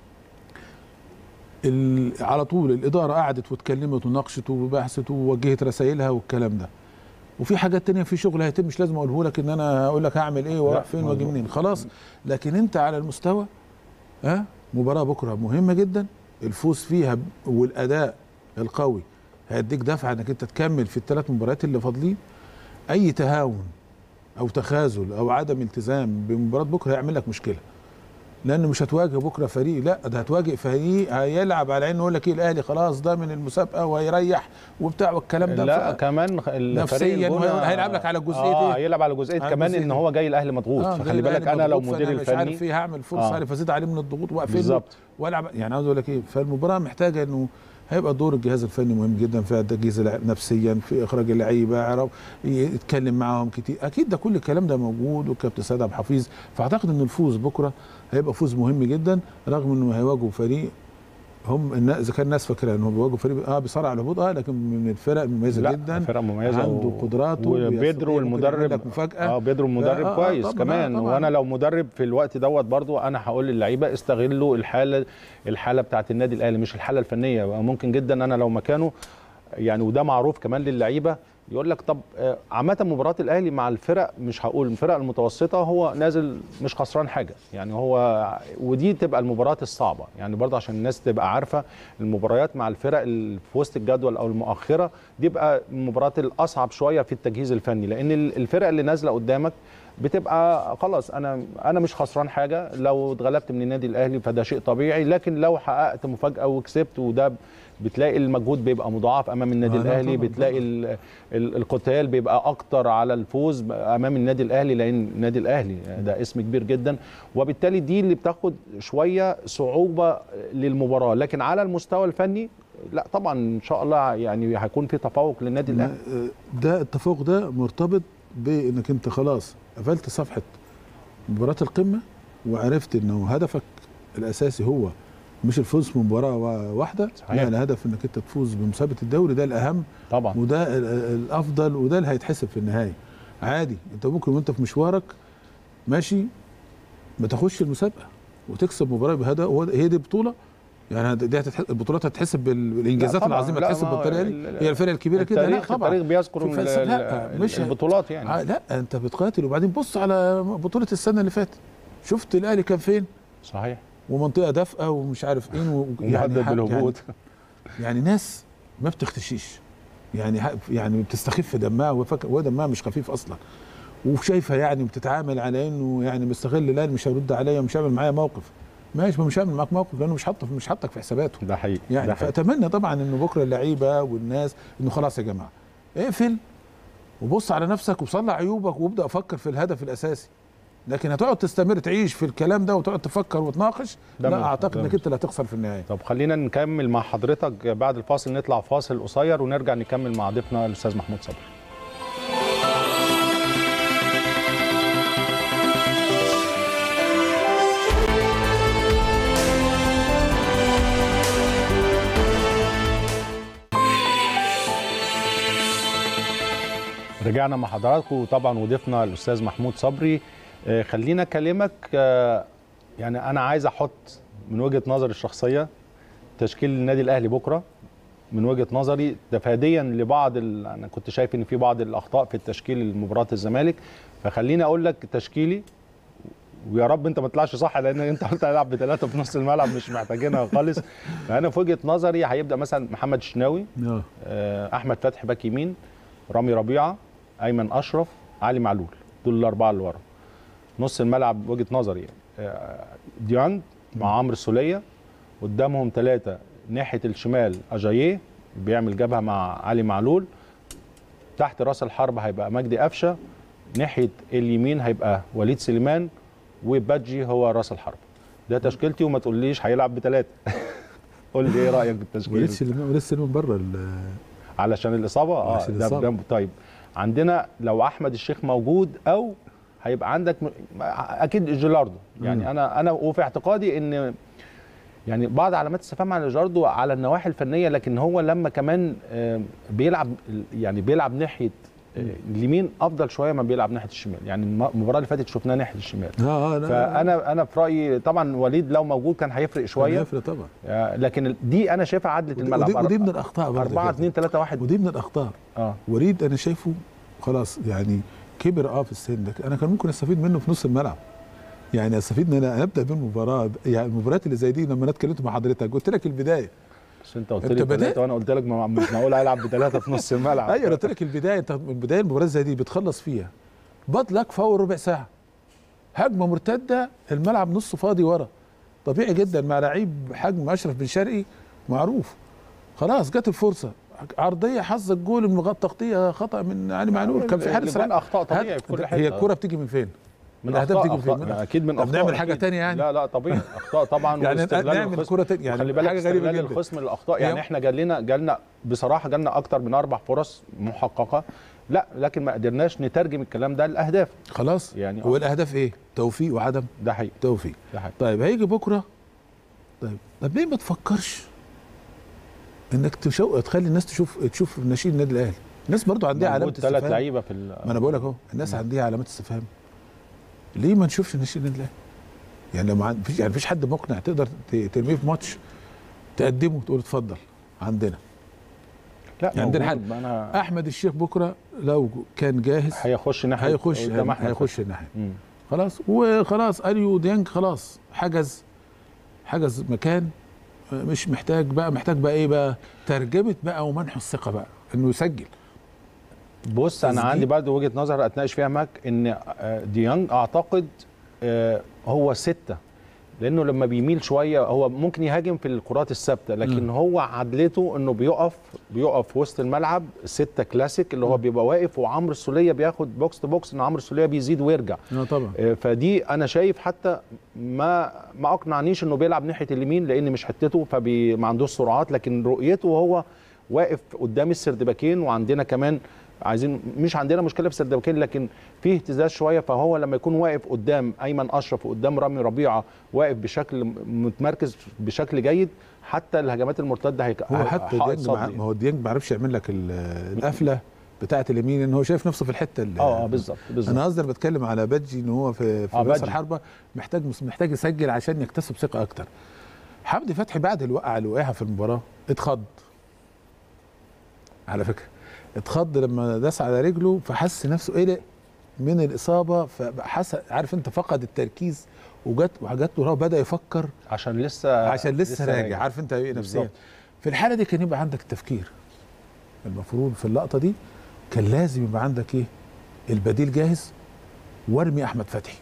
ال- على طول الاداره قعدت واتكلمت وناقشت وبحثت ووجهت رسائلها والكلام ده وفي حاجات تانية في شغل هيتم مش لازم اقوله لك ان انا هقول لك هعمل ايه واروح لا، فين واجي مظبوط. منين خلاص لكن انت على المستوى ها مباراه بكره مهمه جدا الفوز فيها ب- والاداء القوي هيديك دفعه انك انت تكمل في الثلاث مباريات اللي فاضلين اي تهاون او تخاذل او عدم التزام بمباراه بكره هيعمل لك مشكله لانه مش هتواجه بكره فريق لا ده هتواجه فريق هيلعب على انه يقول لك ايه الاهلي خلاص ضامن المسابقه وهيريح وبتاع والكلام ده لا ف- كمان الفريق نفسياً الجونة- وهيقول- هيلعب لك على جزئية اه إيه؟ هيلعب على جزئيه على كمان جزئية ان إيه؟ هو جاي الاهلي مضغوط آه، فخلي جاي بالك الأهلي انا لو مضغوط، مدير فأنا مش عارف الفني ايه هعمل فرصه آه. عارف ازيد عليه من الضغوط واقفل له بالظبط والعب يعني عاوز اقول لك ايه فالمباراه محتاجه انه هيبقى دور الجهاز الفني مهم جدا في تجهيز اللعب نفسيا في اخراج اللعيبه يعرف يتكلم معاهم كتير اكيد ده كل الكلام ده موجود والكابتن سيد عبد الحفيظ فاعتقد ان الفوز بكره هيبقى فوز مهم جدا رغم انه هيواجهوا فريق هم النا- اذا كان الناس فاكره انه بيواجهوا فريق اه بيصارع على الهبوط اه لكن من الفرق المميزه لا جدا فرقه مميزه عنده و- قدراته وبيدرو ممكن يعمل المدرب لك مفاجاه اه بيدرو المدرب آه، آه، كويس طبعاً، كمان آه، طبعاً. وانا لو مدرب في الوقت دوت برضو انا هقول للعيبه استغلوا الحاله الحاله بتاعت النادي الاهلي مش الحاله الفنيه ممكن جدا انا لو مكانه يعني وده معروف كمان للعيبه يقول لك طب آه، عامه مباراه الاهلي مع الفرق مش هقول الفرق المتوسطه هو نازل مش خسران حاجه يعني هو ودي تبقى المباريات الصعبه يعني برضه عشان الناس تبقى عارفه المباريات مع الفرق اللي في وسط الجدول او المؤخره دي بقى المباريات الاصعب شويه في التجهيز الفني لان ال- الفرق اللي نازله قدامك بتبقى خلاص انا انا مش خسران حاجه لو اتغلبت من النادي الاهلي فده شيء طبيعي لكن لو حققت مفاجاه وكسبت وده بتلاقي المجهود بيبقى مضاعف امام النادي آه، لا الاهلي طبعاً، بتلاقي ال- ال- القتال بيبقى اكتر على الفوز امام النادي الاهلي لان النادي الاهلي ده اسم كبير جدا وبالتالي دي اللي بتاخد شويه صعوبه للمباراه لكن على المستوى الفني لا طبعا ان شاء الله يعني هيكون في تفوق للنادي الاهلي ما- ده التفوق ده مرتبط بانك انت خلاص قفلت صفحه مباراه القمه وعرفت انه هدفك الاساسي هو مش الفوز في مباراه وا- واحده صحيح. لا الهدف انك انت تفوز بمسابقه الدوري ده الاهم طبعا وده ال- ال- الافضل وده اللي هيتحسب في النهايه عادي انت ممكن وانت في مشوارك ماشي ما تاخدش المسابقه وتكسب مباراه بهدف هو ده- هي دي بطوله يعني دي هتتح... البطولات هتتحسب بال- بالانجازات طبعاً. العظيمه لا، تتحسب ما هو بالطريقه دي ال- هي الفرق الكبيره كده لا التاريخ طبعا التاريخ بيذكر في ال- فلسفة. ال- لا، ال- مش- البطولات يعني آه لا انت بتقاتل وبعدين بص على بطوله السنه اللي فاتت شفت الاهلي كان فين صحيح ومنطقه دافئه ومش عارف ايه و... ومهدد حق- بالهبوط يعني, يعني ناس ما بتختشيش يعني ح- يعني بتستخف دمها وفك... وهو دمها مش خفيف اصلا وشايفها يعني بتتعامل على انه يعني مستغل لا مش هيرد عليا ومش هيعمل معايا موقف ماشي ما مش هيعمل معاك موقف لانه مش حاطه مش حاطك في حساباته ده حقيقي يعني ده حقيقي. فاتمنى طبعا انه بكره اللعيبه والناس انه خلاص يا جماعه اقفل وبص على نفسك وصلح عيوبك وابدا افكر في الهدف الاساسي لكن هتقعد تستمر تعيش في الكلام ده وتقعد تفكر وتناقش ده لا مش- اعتقد ده انك مش- انت اللي هتخسر في النهايه طب خلينا نكمل مع حضرتك بعد الفاصل نطلع فاصل قصير ونرجع نكمل مع ضيفنا الاستاذ محمود صبري رجعنا مع حضراتكم طبعا وضيفنا الاستاذ محمود صبري آه، خلينا اكلمك آه، يعني انا عايز احط من وجهه نظري الشخصيه تشكيل النادي الاهلي بكره من وجهه نظري تفاديا لبعض ال... انا كنت شايف ان في بعض الاخطاء في التشكيل مباراه الزمالك فخليني اقول لك تشكيلي ويا رب انت ما تطلعش صح لان انت قلت هيلعب بثلاثه في نص الملعب مش محتاجينها خالص فانا في وجهه نظري هيبدا مثلا محمد الشناوي اه آه، احمد فتحي باك يمين رامي ربيعه ايمن اشرف علي معلول دول الاربعه اللي ورا نص الملعب وجهه نظري يعني آه، ديانج مع عمرو السوليه قدامهم ثلاثه ناحيه الشمال اجاييه بيعمل جبهه مع علي معلول تحت راس الحرب هيبقى مجدي قفشه ناحيه اليمين هيبقى وليد سليمان وبادجي هو راس الحرب ده تشكيلتي وما تقوليش هيلعب بثلاثه قول لي ايه رايك بالتشكيل وليد سليمان وليد سليمان بره ال- علشان الاصابه اه عشان ده, الإصابة. ده طيب عندنا لو احمد الشيخ موجود او هيبقى عندك م... اكيد جيلاردو يعني مم. انا انا وفي اعتقادي ان يعني بعض علامات استفهام على جيلاردو على النواحي الفنيه لكن هو لما كمان آه، بيلعب يعني بيلعب ناحيه آه، اليمين افضل شويه ما بيلعب ناحيه الشمال يعني الم- المباراه اللي فاتت شفناه ناحيه الشمال اه اه لا فانا انا في رايي طبعا وليد لو موجود كان هيفرق شويه هيفرق طبعا آه، لكن ال- دي انا شايفها عدله ودي, الملعب ودي, ودي من الاخطاء برضه 4 كده. 2 3 1 ودي من الاخطاء اه وليد انا شايفه خلاص يعني كبر اه في السن ده انا كان ممكن استفيد منه في نص الملعب يعني استفيد ان انا ابدا بالمباراه يعني المباريات اللي زي دي لما انا اتكلمت مع حضرتك قلت لك البدايه بس انت قلت انت لي بدأت؟ ثلاثه وانا قلت لك ما- مش معقول هيلعب بثلاثه في نص الملعب ايوه أنا قلت لك البدايه انت البدايه المباراه زي دي بتخلص فيها بطلك في اول ربع ساعه هجمه مرتده الملعب نصه فاضي ورا طبيعي جدا مع لعيب حجم اشرف بن شرقي معروف خلاص جت الفرصه عرضيه حظ الجول المغ- تغطيه خطا من علي معلول كان في حارس الإجوان اخطاء طبيعي في كل حته هي الكره بتيجي من فين؟ من الأهداف اخطاء بتيجي أخطاء. فين؟ اكيد من طب اخطاء نعمل حاجة أكيد. تانية يعني؟ لا لا طبيعي اخطاء طبعا يعني واستغلال نعمل الخصم. كرة تانية، يعني وخلي بالك حاجة غريبة استغلال جدا. الخصم للاخطاء يعني هي- احنا جالنا جالنا بصراحه جالنا اكتر من اربع فرص محققه لا لكن ما قدرناش نترجم الكلام ده لاهداف خلاص يعني هو الاهداف ايه؟ توفيق وعدم ده حقيقي توفيق ده حقيقي طيب هيجي بكره طيب طب ليه ما تفكرش انك تشو... تخلي الناس تشوف تشوف ناشئين النادي الاهلي الناس برضو عندها علامه ثلاث استفهام لعيبه في ال- ما انا بقول لك اهو الناس عندها علامات استفهام ليه ما نشوفش ناشئين النادي الاهلي يعني لو ما عن- فيش يعني فيش حد مقنع تقدر ت- ترميه في ماتش تقدمه تقول اتفضل عندنا لا عندنا موجود. حد. ما انا احمد الشيخ بكره لو كان جاهز هيخش ناحيه هيخش قدام أحمد هيخش الناحيه مم. خلاص وخلاص اليو ديانج خلاص حجز حجز مكان مش محتاج بقى محتاج بقى ايه بقى ترجمه بقى ومنح الثقه بقى انه يسجل بص انا تسجيل. عندي برضه وجهه نظر اتناقش فيها معاك ان آه، ديانج اعتقد آه، هو سته لانه لما بيميل شويه هو ممكن يهاجم في الكرات الثابته لكن مم. هو عدلته انه بيقف بيقف في وسط الملعب سته كلاسيك اللي هو بيبقى واقف وعمرو السوليه بياخد بوكس تو بوكس ان عمرو السوليه بيزيد ويرجع اه طبعا آه، فدي انا شايف حتى ما ما اقنعنيش انه بيلعب ناحيه اليمين لان مش حتته فما عندوش سرعات لكن رؤيته وهو واقف قدام السردباكين وعندنا كمان عايزين مش عندنا مشكله في السردباكين لكن فيه اهتزاز شويه فهو لما يكون واقف قدام ايمن اشرف وقدام رامي ربيعه واقف بشكل متمركز بشكل جيد حتى الهجمات المرتده هيك هو حتى حائط ديانج مع- صدي. ما هو ديانج ما عرفش يعمل لك ال- القفله بتاعه اليمين ان هو شايف نفسه في الحته اللي اه اه بالظبط بالظبط انا قصدي انا بتكلم على بادجي ان هو في في آه، راس بادجي. الحربه محتاج محتاج يسجل عشان يكتسب ثقه اكتر حمدي فتحي بعد الوقعه اللي وقعها في المباراه اتخض على فكره اتخض لما داس على رجله فحس نفسه قلق من الاصابه فحس عارف انت فقد التركيز وجت وجت له بدا يفكر عشان لسه عشان لسه, راجع عارف انت ايه نفسيا بالظبط. في الحاله دي كان يبقى عندك التفكير المفروض في اللقطه دي كان لازم يبقى عندك ايه البديل جاهز وارمي احمد فتحي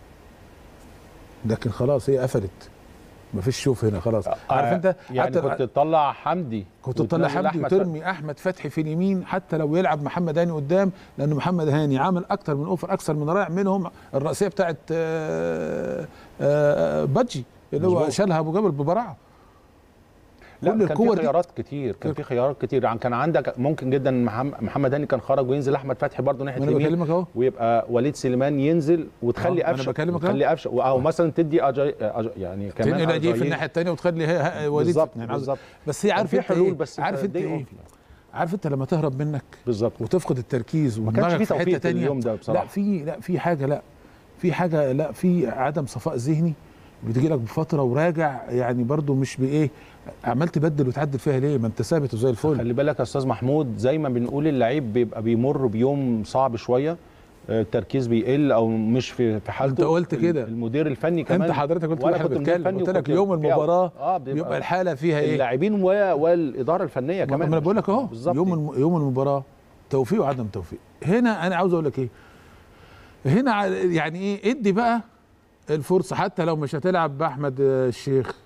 لكن خلاص هي قفلت مفيش شوف هنا خلاص عارف انت يعني حتى كنت تطلع حمدي كنت تطلع وتنزل حمدي أحمد وترمي احمد فتحي في اليمين حتى لو يلعب محمد هاني قدام لان محمد هاني عامل اكتر من اوفر اكثر من رائع منهم الراسيه بتاعت آه، آه، بادجي اللي هو مظبوط. شالها ابو جبل ببراعه لا كل كان الكور في دي- خيارات كتير كان في خيارات كتير يعني كان عندك ممكن جدا محم- محمد هاني كان خرج وينزل احمد فتحي برضه ناحيه ما انا اليمين بكلمك اهو ويبقى وليد سليمان ينزل وتخلي آه، ما أنا قفشه بكلمك أهو. وتخلي قفشه او مثلا تدي أجاي أجاي يعني كمان تنقل دي في أجاييه. الناحيه الثانيه وتخلي هي- هي- وليد بالظبط يعني عاوز- بالظبط بس هي كان عارف في انت حلول إيه؟ بس عارف انت day ايه off. عارف انت لما تهرب منك بالظبط وتفقد التركيز ما كانش ودماغك في في حته توفيق تانية اليوم ده بصراحه لا في لا في حاجه لا في حاجه لا في عدم صفاء ذهني بتجي لك بفتره وراجع يعني برضو مش بايه عمال تبدل وتعدل فيها ليه ما انت ثابت وزي الفل خلي بالك يا استاذ محمود زي ما بنقول اللعيب بيبقى بيمر بيوم صعب شويه آه، التركيز بيقل او مش في في حالته انت قلت كده. المدير الفني كمان انت حضرتك قلت وأنا واحنا كنت مدير بنتكلم فني قلت لك وكنت يوم فيها- المباراه اه بيبقى الحاله فيها ايه اللاعبين و- والاداره الفنيه ما كمان انا بقول لك اهو بالظبط يوم الم... يوم المباراه توفيق وعدم توفيق هنا انا عاوز اقول لك ايه هنا ع- يعني ايه ادي بقى الفرصه حتى لو مش هتلعب باحمد آه، الشيخ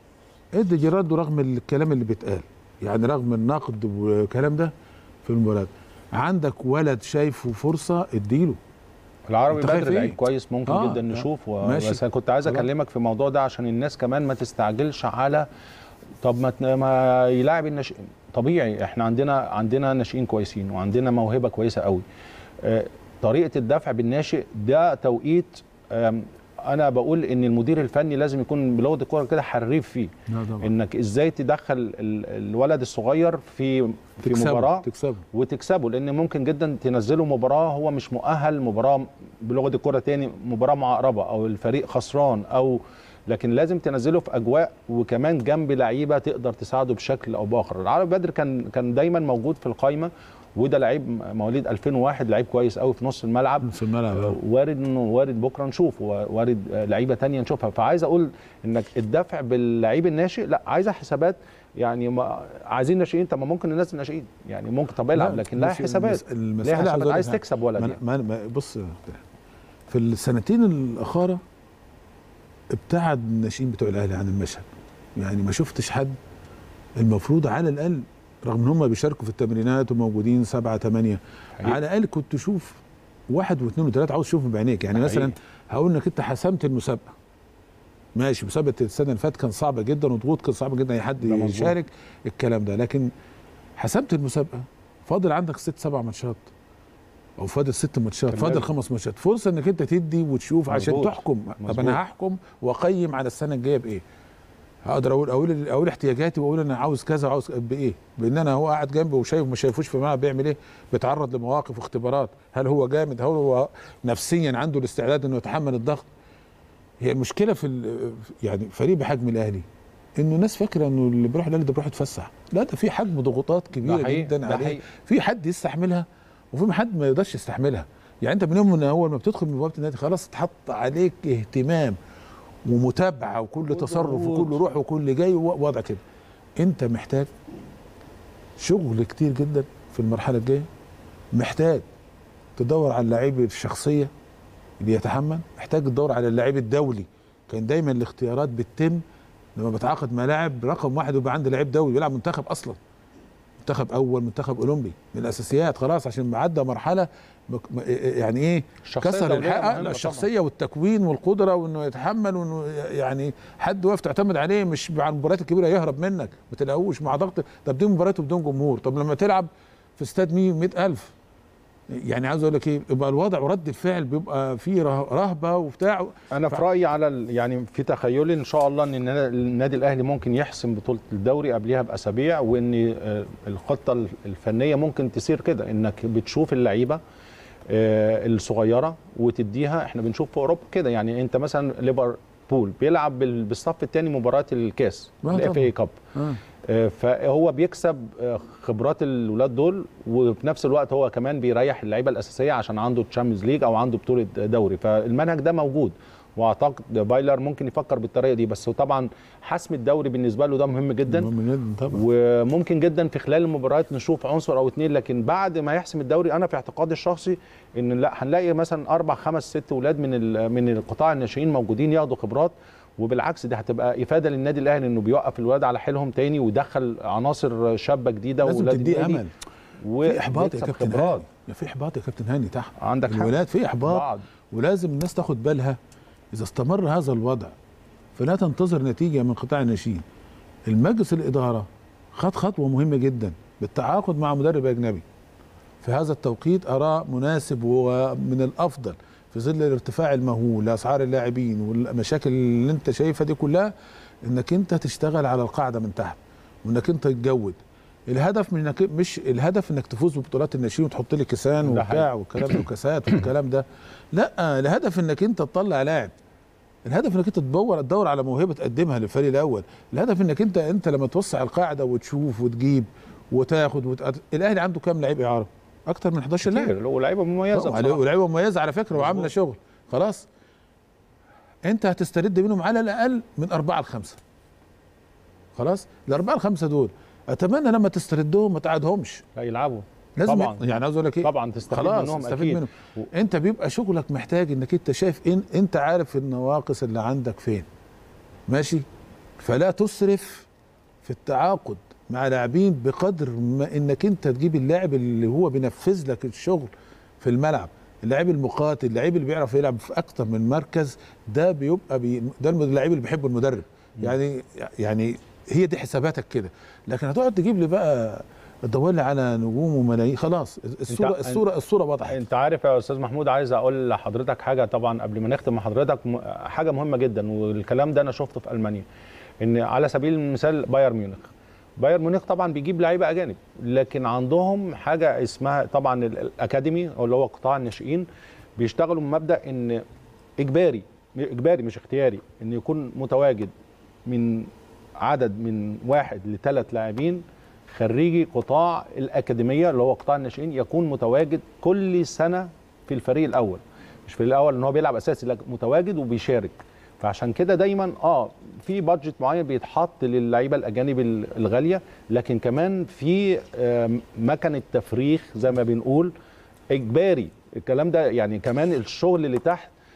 ادي جيراردو رغم الكلام اللي بيتقال يعني رغم النقد والكلام ده في المباراه عندك ولد شايفه فرصه اديله العربي أنت خايف بدر إيه؟ لعيب كويس ممكن آه، جدا لا. نشوف و... ماشي. بس أنا كنت عايز خلاص. اكلمك في الموضوع ده عشان الناس كمان ما تستعجلش على طب ما, ت- ما يلاعب الناشئين طبيعي احنا عندنا عندنا ناشئين كويسين وعندنا موهبه كويسه قوي آه، طريقه الدفع بالناشئ ده توقيت آم، انا بقول ان المدير الفني لازم يكون بلغه الكوره كده حريف فيه انك ازاي تدخل ال- الولد الصغير في في تكسبه مباراه تكسبه وتكسبه لان ممكن جدا تنزله مباراه هو مش مؤهل مباراه بلغه الكره تاني مباراه معقربه او الفريق خسران او لكن لازم تنزله في اجواء وكمان جنب لعيبه تقدر تساعده بشكل او باخر العربي بدر كان كان دايما موجود في القايمه وده لعيب مواليد 2001 لعيب كويس قوي في نص الملعب في الملعب أهو. وارد انه وارد بكره نشوف وارد لعيبه تانية نشوفها فعايز اقول انك الدفع باللعيب الناشئ لا عايزه حسابات يعني ما عايزين ناشئين طب ما ممكن ننزل ناشئين يعني ممكن طب العب لا، لكن لها بص، حسابات المس- المسألة ليها عاوز حسابات أقول عايز لك حاجة. تكسب ولد ما يعني. ما ما- بص في السنتين الاخاره ابتعد الناشئين بتوع الاهلي عن المشهد يعني ما شفتش حد المفروض على الاقل رغم ان هم بيشاركوا في التمرينات وموجودين سبعة ثمانية حقيقي. على الاقل كنت تشوف واحد واثنين وثلاثة عاوز تشوفهم بعينيك يعني حقيقي. مثلا هقول انك انت حسمت المسابقة ماشي مسابقة السنة اللي فاتت كان صعبة جدا وضغوط كان صعب جدا اي حد ده مظبوط. يشارك الكلام ده لكن حسمت المسابقة فاضل عندك ست سبع ماتشات او فاضل ست ماتشات تمام. فاضل خمس ماتشات فرصة انك انت تدي وتشوف عشان مظبوط. تحكم طب مظبوط. انا هحكم واقيم على السنة الجاية بايه هقدر اقول اقول اقول احتياجاتي واقول انا عاوز كذا وعاوز بايه؟ بان انا هو قاعد جنبي وشايف ما شايفوش في الملعب بيعمل ايه؟ بيتعرض لمواقف واختبارات، هل هو جامد؟ هل هو نفسيا عنده الاستعداد انه يتحمل الضغط؟ هي المشكله في ال- يعني فريق بحجم الاهلي انه الناس فاكره انه اللي بيروح الاهلي ده بيروح يتفسح، لا ده في حجم ضغوطات كبيره حقيقي، جدا ده عليه، حقيقي. في حد يستحملها وفي حد ما يقدرش يستحملها، يعني انت من يوم من اول ما بتدخل من بوابه النادي خلاص اتحط عليك اهتمام ومتابعه وكل تصرف وضغوط. وكل روح وكل جاي ووضع كده انت محتاج شغل كتير جدا في المرحله الجايه محتاج تدور على اللعيب الشخصيه اللي يتحمل محتاج تدور على اللعيب الدولي كان دايما الاختيارات بتتم لما بتعاقد مع لاعب رقم واحد ويبقى عنده لعيب دولي بيلعب منتخب اصلا منتخب اول منتخب اولمبي من الاساسيات خلاص عشان عدى مرحله مك- م- يعني ايه الشخصية كسر الدولية الحق مهمة لا طبعاً. الشخصيه والتكوين والقدره وانه يتحمل وانه يعني حد واقف تعتمد عليه مش مع المباريات الكبيره يهرب منك ما تلاقوش مع ضغط طب دي مباريات بدون جمهور طب لما تلعب في استاد مين 100000 يعني عاوز اقول لك ايه يبقى الوضع ورد الفعل بيبقى فيه ره- رهبه وبتاع انا في ف- رايي على ال- يعني في تخيلي ان شاء الله ان النا- النادي الاهلي ممكن يحسم بطوله الدوري قبلها باسابيع وان آه، الخطه الفنيه ممكن تسير كده انك بتشوف اللعيبه آه، الصغيره وتديها احنا بنشوف في اوروبا كده يعني انت مثلا ليفربول بيلعب بال- بالصف الثاني مباراه الكاس آه الاف طبعاً. اي كاب آه. آه، فهو بيكسب آه، خبرات الولاد دول وفي نفس الوقت هو كمان بيريح اللعيبه الاساسيه عشان عنده تشامبيونز ليج او عنده بطوله دوري فالمنهج ده موجود واعتقد بايلر ممكن يفكر بالطريقه دي بس هو طبعا حسم الدوري بالنسبه له ده مهم جدا مهم جدا طبعا وممكن جدا في خلال المباريات نشوف عنصر او اتنين لكن بعد ما يحسم الدوري انا في اعتقادي الشخصي ان لا هنلاقي مثلا اربع خمس ست ولاد من ال- من القطاع الناشئين موجودين ياخدوا خبرات وبالعكس دي هتبقى افاده للنادي الاهلي انه بيوقف الولاد على حيلهم تاني ويدخل عناصر شابه جديده لازم وولاد تديه النادي امل في احباط يا ويكسب كابتن خبرات هاني يا في احباط يا كابتن هاني تحت عندك حق الولاد في احباط بعض. ولازم الناس تاخد بالها اذا استمر هذا الوضع فلا تنتظر نتيجه من قطاع الناشئين المجلس الاداره خد خطوه مهمه جدا بالتعاقد مع مدرب اجنبي في هذا التوقيت اراه مناسب ومن الافضل في ظل الارتفاع المهول لاسعار اللاعبين والمشاكل اللي انت شايفها دي كلها انك انت تشتغل على القاعده من تحت وانك انت تجود الهدف من انك مش الهدف انك تفوز ببطولات الناشئين وتحط لي كيسان ده وبتاع حقيقي. والكلام ده وكاسات والكلام ده لا الهدف انك انت تطلع لاعب الهدف انك انت تدور تدور على موهبه تقدمها للفريق الاول الهدف انك انت انت لما توسع القاعده وتشوف وتجيب وتاخد وتقد... الاهلي عنده كام لعيب اعاره اكتر من 11 لاعب كتير ولاعيبه مميزه طبعاً، بصراحة. ولاعيبه مميزه على فكره وعامله مظبوط. شغل خلاص انت هتسترد منهم على الاقل من اربعه لخمسه خلاص الاربعه لخمسه دول اتمنى لما تستردهم ما تقعدهمش لا يلعبوا لازم طبعا يعني عاوز اقول لك ايه طبعا تستفيد خلاص منهم استفيد اكيد منهم انت بيبقى شغلك محتاج انك انت شايف إن انت عارف النواقص اللي عندك فين ماشي فلا تسرف في التعاقد مع لاعبين بقدر ما انك انت تجيب اللاعب اللي هو بينفذ لك الشغل في الملعب اللاعب المقاتل اللاعب اللي بيعرف يلعب في اكتر من مركز ده بيبقى بي ده اللاعب اللي بيحبه المدرب يعني يعني هي دي حساباتك كده لكن هتقعد تجيب لي بقى تدور لي على نجوم وملايين خلاص الصوره انت- الصوره الصوره وضحت انت عارف يا استاذ محمود عايز اقول لحضرتك حاجه طبعا قبل ما نختم مع حضرتك م- حاجه مهمه جدا والكلام ده انا شفته في المانيا ان على سبيل المثال بايرن ميونخ بايرن ميونخ طبعا بيجيب لعيبه اجانب لكن عندهم حاجه اسمها طبعا ال- الاكاديمي او اللي هو قطاع الناشئين بيشتغلوا بمبدا ان اجباري اجباري مش اختياري ان يكون متواجد من عدد من واحد لثلاث لاعبين خريجي قطاع الاكاديميه اللي هو قطاع الناشئين يكون متواجد كل سنه في الفريق الاول مش في الاول ان هو بيلعب اساسي لكن متواجد وبيشارك فعشان كده دايما اه في بادجت معين بيتحط للعيبه الاجانب ال- الغاليه لكن كمان في آم، مكنه تفريخ زي ما بنقول اجباري الكلام ده يعني كمان الشغل اللي تحت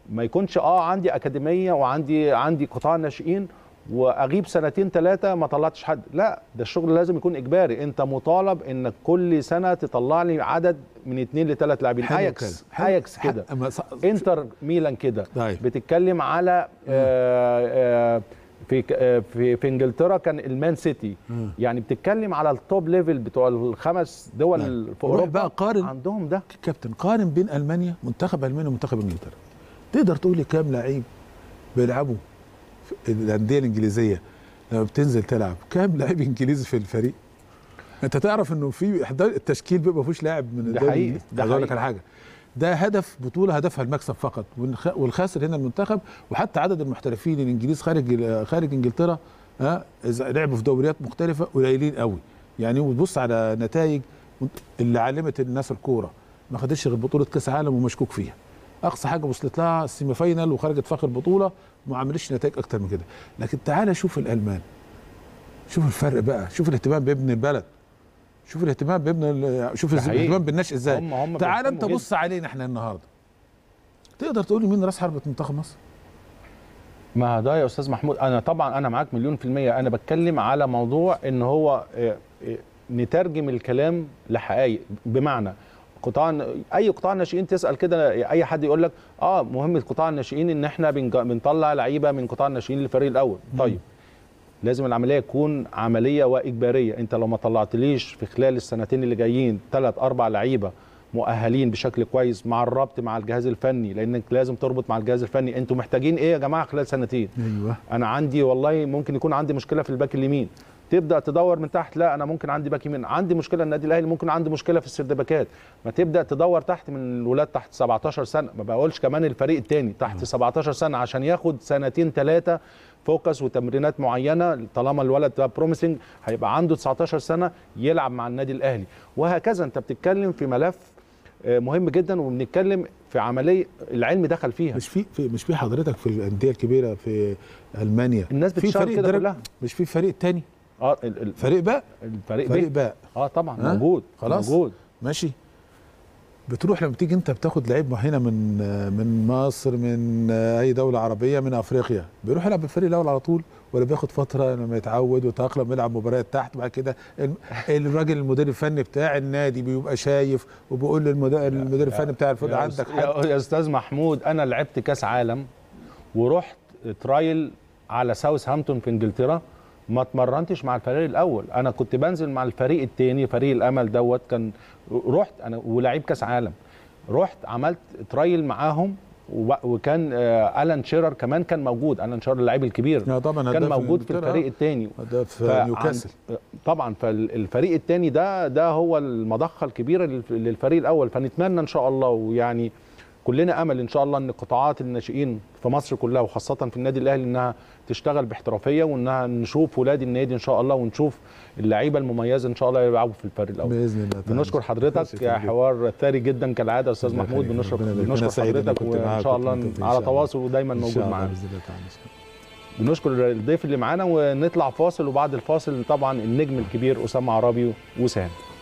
ما يكونش اه عندي اكاديميه وعندي عندي قطاع ناشئين واغيب سنتين ثلاثه ما طلعتش حد لا ده الشغل لازم يكون اجباري انت مطالب انك كل سنه تطلع لي عدد من اثنين لثلاث لاعبين حلو اياكس كده. حلو. اياكس كده أما ص- انتر ميلان كده طيب. بتتكلم على آه آه في ك- آه في في انجلترا كان المان سيتي مم. يعني بتتكلم على التوب ليفل بتوع الخمس دول نعم. في روح اوروبا بقى قارن. عندهم ده كابتن قارن بين المانيا منتخب المانيا ومنتخب انجلترا تقدر تقول لي كام لعيب بيلعبوا في الانديه الانجليزيه لما بتنزل تلعب كام لعيب انجليزي في الفريق انت تعرف انه في إحدى- التشكيل بيبقى ما فيهوش لاعب من الدوري حقيقي، الإنجليزي. ده عايز اقول لك حقيقي. على حاجه ده هدف بطوله هدفها المكسب فقط والخ- والخاسر هنا المنتخب وحتى عدد المحترفين الانجليز خارج خارج انجلترا ها اذا لعبوا في دوريات مختلفه قليلين قوي يعني وتبص على نتائج اللي علمت الناس الكوره ما خدتش غير بطوله كاس عالم ومشكوك فيها اقصى حاجه وصلت لها السيمي فاينال وخرجت فاخر بطوله ما عملتش نتائج اكتر من كده لكن تعالى شوف الالمان شوف الفرق بقى شوف الاهتمام بابن البلد شوف الاهتمام بابن ال- شوف ده ازاي حقيقي. الاهتمام بالناشئ ازاي هم- هم تعالى انت بيهتموا بص علينا احنا النهارده تقدر تقول لي مين راس حربة منتخب مصر ما ده يا استاذ محمود انا طبعا انا معاك مليون في الميه انا بتكلم على موضوع ان هو آه، آه، نترجم الكلام لحقائق بمعنى قطاع اي قطاع ناشئين تسال كده اي حد يقول لك اه مهمه قطاع الناشئين ان احنا بنج- بنطلع لعيبه من قطاع الناشئين للفريق الاول طيب لازم العمليه تكون عمليه واجباريه انت لو ما طلعتليش في خلال السنتين اللي جايين ثلاث اربع لعيبه مؤهلين بشكل كويس مع الربط مع الجهاز الفني لانك لازم تربط مع الجهاز الفني انتوا محتاجين ايه يا جماعه خلال سنتين ايوه انا عندي والله ممكن يكون عندي مشكله في الباك اليمين تبدا تدور من تحت لا انا ممكن عندي باك يمين عندي مشكله النادي الاهلي ممكن عندي مشكله في السردباكات ما تبدا تدور تحت من الولاد تحت 17 سنه ما بقولش كمان الفريق الثاني تحت 17 سنه عشان ياخد سنتين ثلاثه فوكس وتمرينات معينه طالما الولد ده بروميسنج هيبقى عنده 19 سنه يلعب مع النادي الاهلي وهكذا انت بتتكلم في ملف آه، مهم جدا وبنتكلم في عمليه العلم دخل فيها مش في, في مش في حضرتك في الانديه الكبيره في المانيا الناس في بتشتغل فريق كده درج- كلها. مش في فريق تاني اه ال- ال- فريق باء الفريق فريق ب باء اه طبعا ها؟ موجود خلاص؟ موجود ماشي بتروح لما تيجي انت بتاخد لعيب هنا من من مصر من اي دوله عربيه من افريقيا بيروح يلعب بالفريق الاول على طول ولا بياخد فتره لما يتعود ويتاقلم يلعب مباريات تحت بعد كده الم- الراجل المدير الفني بتاع النادي بيبقى شايف وبيقول للمدير المدير الفني بتاع الفريق يا عندك أست- حد يا يا استاذ محمود انا لعبت كاس عالم ورحت ترايل على ساوث هامبتون في انجلترا ما اتمرنتش مع الفريق الاول انا كنت بنزل مع الفريق الثاني فريق الامل دوت كان رحت انا ولاعيب كاس عالم رحت عملت ترايل معاهم وب- وكان آه، الان شيرر كمان كان موجود الان شيرر اللاعب الكبير لا طبعا كان هداف موجود في إنجلترا. الفريق الثاني ده في فعن- نيوكاسل طبعا فالفريق الثاني ده ده هو المضخه الكبيره للف- للفريق الاول فنتمنى ان شاء الله ويعني كلنا امل ان شاء الله ان قطاعات الناشئين في مصر كلها وخاصه في النادي الاهلي انها تشتغل باحترافيه وانها نشوف ولاد النادي ان شاء الله ونشوف اللعيبه المميزه ان شاء الله يلعبوا في الفريق الاول باذن الله تعالى. بنشكر حضرتك شكراً يا جداً. حوار ثري جدا كالعاده استاذ الله محمود يخليك. بنشكر ربنا يبارك. أنا بنشكر سعيد إني حضرتك كنت وان معاك شاء الله وكنت إن شاء على الله. تواصل ودايما إن شاء موجود الله معانا بإذن الله تعالى. إن شاء الله. بنشكر الضيف اللي معانا ونطلع فاصل وبعد الفاصل طبعا النجم الكبير اسامه عرابي وسام